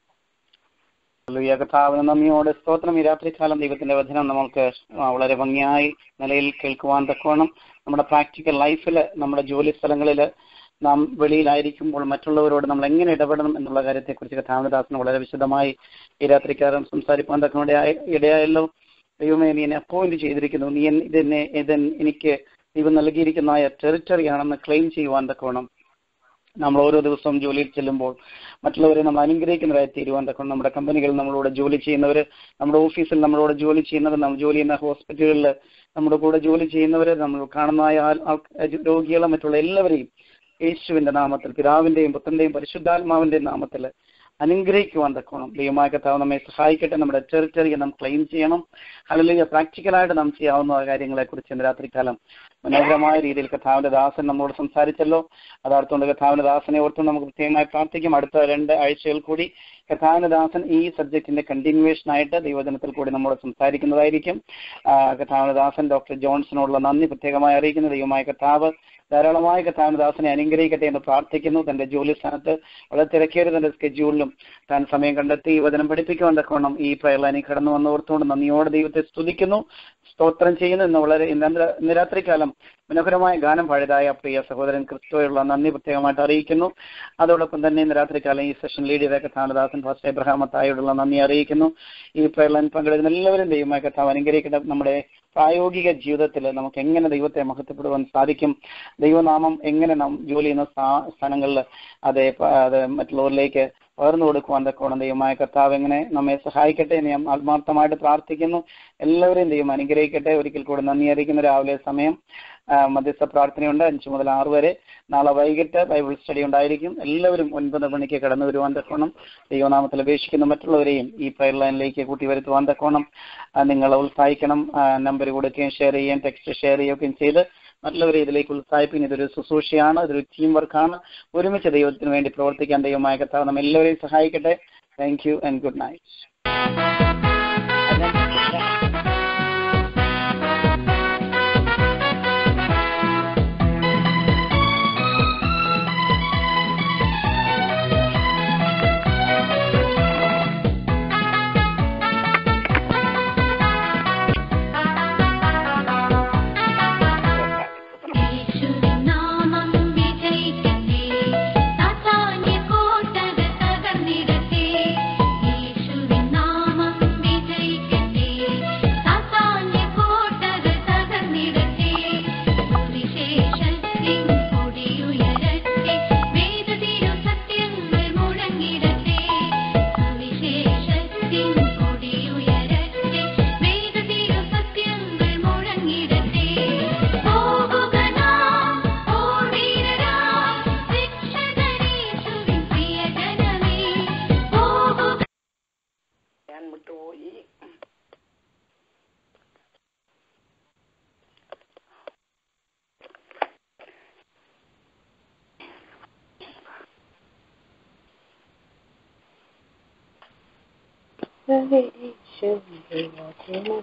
ഹല്ലേലൂയ. കർത്താവിന് നന്ദിയോടെ സ്തോത്രം ഈ രാത്രികാലം ദൈവത്തിന്റെ വചനം നമ്മൾക്ക് ആ, വളരെ ഭംഗിയായി നിലയിൽ കേൾക്കുവാൻ തക്കവണ്ണം നമ്മുടെ പ്രാക്ടിക്കൽ ലൈഫിൽ നമ്മുടെ ജോലി സ്ഥലങ്ങളിൽ നാം വെളിയിലായിരിക്കുമ്പോൾ മറ്റുള്ളവരോട് നമ്മൾ എങ്ങനെ ഇടപെടണം എന്നുള്ള കാര്യത്തെക്കുറിച്ച് കഥാമദാസന് വളരെ വിശദമായി ഈ രാത്രിക്കാലം സംസാരിക്കാൻ തക്കവണ്ണം ഇടയായല്ലോ ദൈവമേ നീ എന്നെ അപ്പോയിന്റ് ചെയ്തിരിക്കുന്നു നീ എൻ- ഇതെന്നെ ഇതൻ എനിക്ക് ദൈവം നൽകിയിരിക്കുന്ന ടെറിട്ടറി ആണെന്ന് ക്ലെയിം ചെയ്യുവാൻ തക്കവണ്ണം നമ്മൾ ഓരോ ദിവസവും ജോലിയിൽ ചെല്ലുമ്പോൾ മറ്റുള്ളവരെ നമ്മൾ അനുഗ്രഹിക്കുന്നവരായി തീരുവാൻ തക്കണം നമ്മുടെ കമ്പനികളിൽ നമ്മളോട് ജോലി ചെയ്യുന്നവർ നമ്മുടെ ഓഫീസിൽ നമ്മളോട് ജോലി ചെയ്യുന്നവർ നമ്മൾ ജോലി ചെയ്യുന്ന ഹോസ്പിറ്റലുകളിൽ നമ്മുടെ കൂടെ ജോലി ചെയ്യുന്നവർ നമ്മൾ കാണുന്നതായ ആൾ- ആൾ- രോഗികളെ മറ്റുള്ള എല്ലാവരെയും യേശുവിന്റെ നാമത്തിൽ പിതാവിന്റെയും പുത്രന്റെയും പരിശുദ്ധാത്മാവിന്റെയും നാമത്തിൽ അനുഗ്രഹിക്കുവാൻ തക്കോണം ദൈവമായ കർത്താവ് നമ്മെ സഹായിക്കട്ടെ നമ്മുടെ ടെറിട്ടറിയെ നാം ക്ലെയിം ചെയ്യണം അല്ലെങ്കിൽ പ്രാക്ടിക്കലായിട്ട് നാം ചെയ്യാവുന്ന കാര്യങ്ങളെ കുറിച്ച് ഇന്ന് രാത്രികാലം മനോഹരമായ രീതിയിൽ കഥാവിന്റെ ദാസൻ നമ്മോട് സംസാരിച്ചല്ലോ അതാർത്തുകൊണ്ട് കഥാവിന്റെ ദാസനെ ഓർത്തുകൊണ്ട് നമുക്ക് പ്രത്യേകമായി പ്രാർത്ഥിക്കും അടുത്ത രണ്ട് ആഴ്ചകൾ കൂടി കഥാവിന്റെ ദാസൻ ഈ സബ്ജക്റ്റിന്റെ കണ്ടിന്യൂവേഷൻ ആയിട്ട് ദൈവജനത്തിൽ കൂടി നമ്മോട് സംസാരിക്കുന്നതായിരിക്കും ആ, കഥാവിന്റെ ദാസൻ ഡോക്ടർ ജോൺസണോടുള്ള നന്ദി പ്രത്യേകമായി അറിയിക്കുന്നു ദൈവമായ കഥാവ് ധാരാളമായ കഥാനദാസനെ അനുഗ്രഹിക്കട്ടെ എന്ന് പ്രാർത്ഥിക്കുന്നു തന്റെ ജോലി സ്ഥാനത്ത് വളരെ തിരക്കേറിയ തന്റെ സ്കെഡ്യൂളിലും താൻ സമയം കണ്ടെത്തി ഈ വചനം പഠിപ്പിക്കുവാൻ തക്കവണ്ണം ഈ പ്രയർലൈനിൽ കടന്നു വന്ന് ഓർത്തുകൊണ്ട് നന്ദിയോടെ ദൈവത്തെ സ്തുതിക്കുന്നു സ്തോത്രം ചെയ്യുന്നു ഇന്ന് വളരെ ഇന്ന് ഇന്ന് രാത്രികാലം മനോഹരമായ ഗാനം പാടിയതായ പ്രിയ സഹോദരൻ ക്രിസ്തുവയുള്ള നന്ദി പ്രത്യേകമായിട്ട് അറിയിക്കുന്നു അതോടൊപ്പം തന്നെ ഇന്ന് രാത്രികാലം ഈ സെഷൻ ലീഡ് ചെയ്ത കഥാനദാസൻ ഫാസ്റ്റ് എബ്രഹാം മത്തായോടുള്ള നന്ദി അറിയിക്കുന്നു ഈ പ്രയർലൈൻ പങ്കെടുക്കുന്ന എല്ലാവരും ദൈവമായ കഥാവ് അനുഗ്രഹിക്കട്ടെ നമ്മുടെ പ്രായോഗിക ജീവിതത്തിൽ നമുക്ക് എങ്ങനെ ദൈവത്തെ മഹത്വപ്പെടുവാൻ സാധിക്കും ദൈവനാമം എങ്ങനെ നാം ജോലി ചെയ്യുന്ന സ്ഥാ- സ്ഥലങ്ങളിൽ അത് പ- അത് മറ്റുള്ളവരിലേക്ക് പകർന്നു കൊടുക്കുവാൻ തക്കോണം ദൈവമായ കർത്താവ് എങ്ങനെ നമ്മെ സഹായിക്കട്ടെ എന്ന് ഞാൻ ആത്മാർത്ഥമായിട്ട് പ്രാർത്ഥിക്കുന്നു എല്ലാവരെയും ദൈവം അനുഗ്രഹിക്കട്ടെ ഒരിക്കൽ കൂടെ നന്ദി അറിയിക്കുന്ന രാവിലെ സമയം ആ, മധ്യസ്ഥ പ്രാർത്ഥനയുണ്ട് അഞ്ചു മുതൽ ആറ് വരെ നാളെ വൈകിട്ട് ബൈബിൾ സ്റ്റഡി ഉണ്ടായിരിക്കും എല്ലാവരും ഒൻപത് മണിക്ക് കടന്നു വരുവാൻ തക്കോണം ദൈവനാമത്തിൽ അപേക്ഷിക്കുന്ന മറ്റുള്ളവരെയും ഈ പ്രയർ ലൈനിലേക്ക് കൂട്ടി വരുത്തുവാൻ തക്കോണം ആ, നിങ്ങൾ ഉത്സാഹിക്കണം നമ്പർ കൊടുക്കുകയും ഷെയർ ചെയ്യുകയും ടെക്സ്റ്റ് ഷെയർ ചെയ്യുകയും ചെയ്ത് മറ്റുള്ളവരെ ഇതിലേക്ക് ഉത്സാഹിപ്പിക്കുന്ന ഇതൊരു ശുശ്രൂഷയാണ് ഇതൊരു ടീം വർക്കാണ് ഒരുമിച്ച് ദൈവത്തിന് വേണ്ടി പ്രവർത്തിക്കാൻ ദൈവമായ കർത്താവ് നമ്മ എല്ലാവരെയും സഹായിക്കട്ടെ thank you and good night യേശുവേ വചനം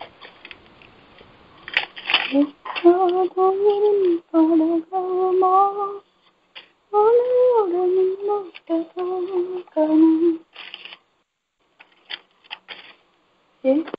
യാതൊരു പടകവുമാ ഒളിയോടെ മുന്നോട്ട് പോകണം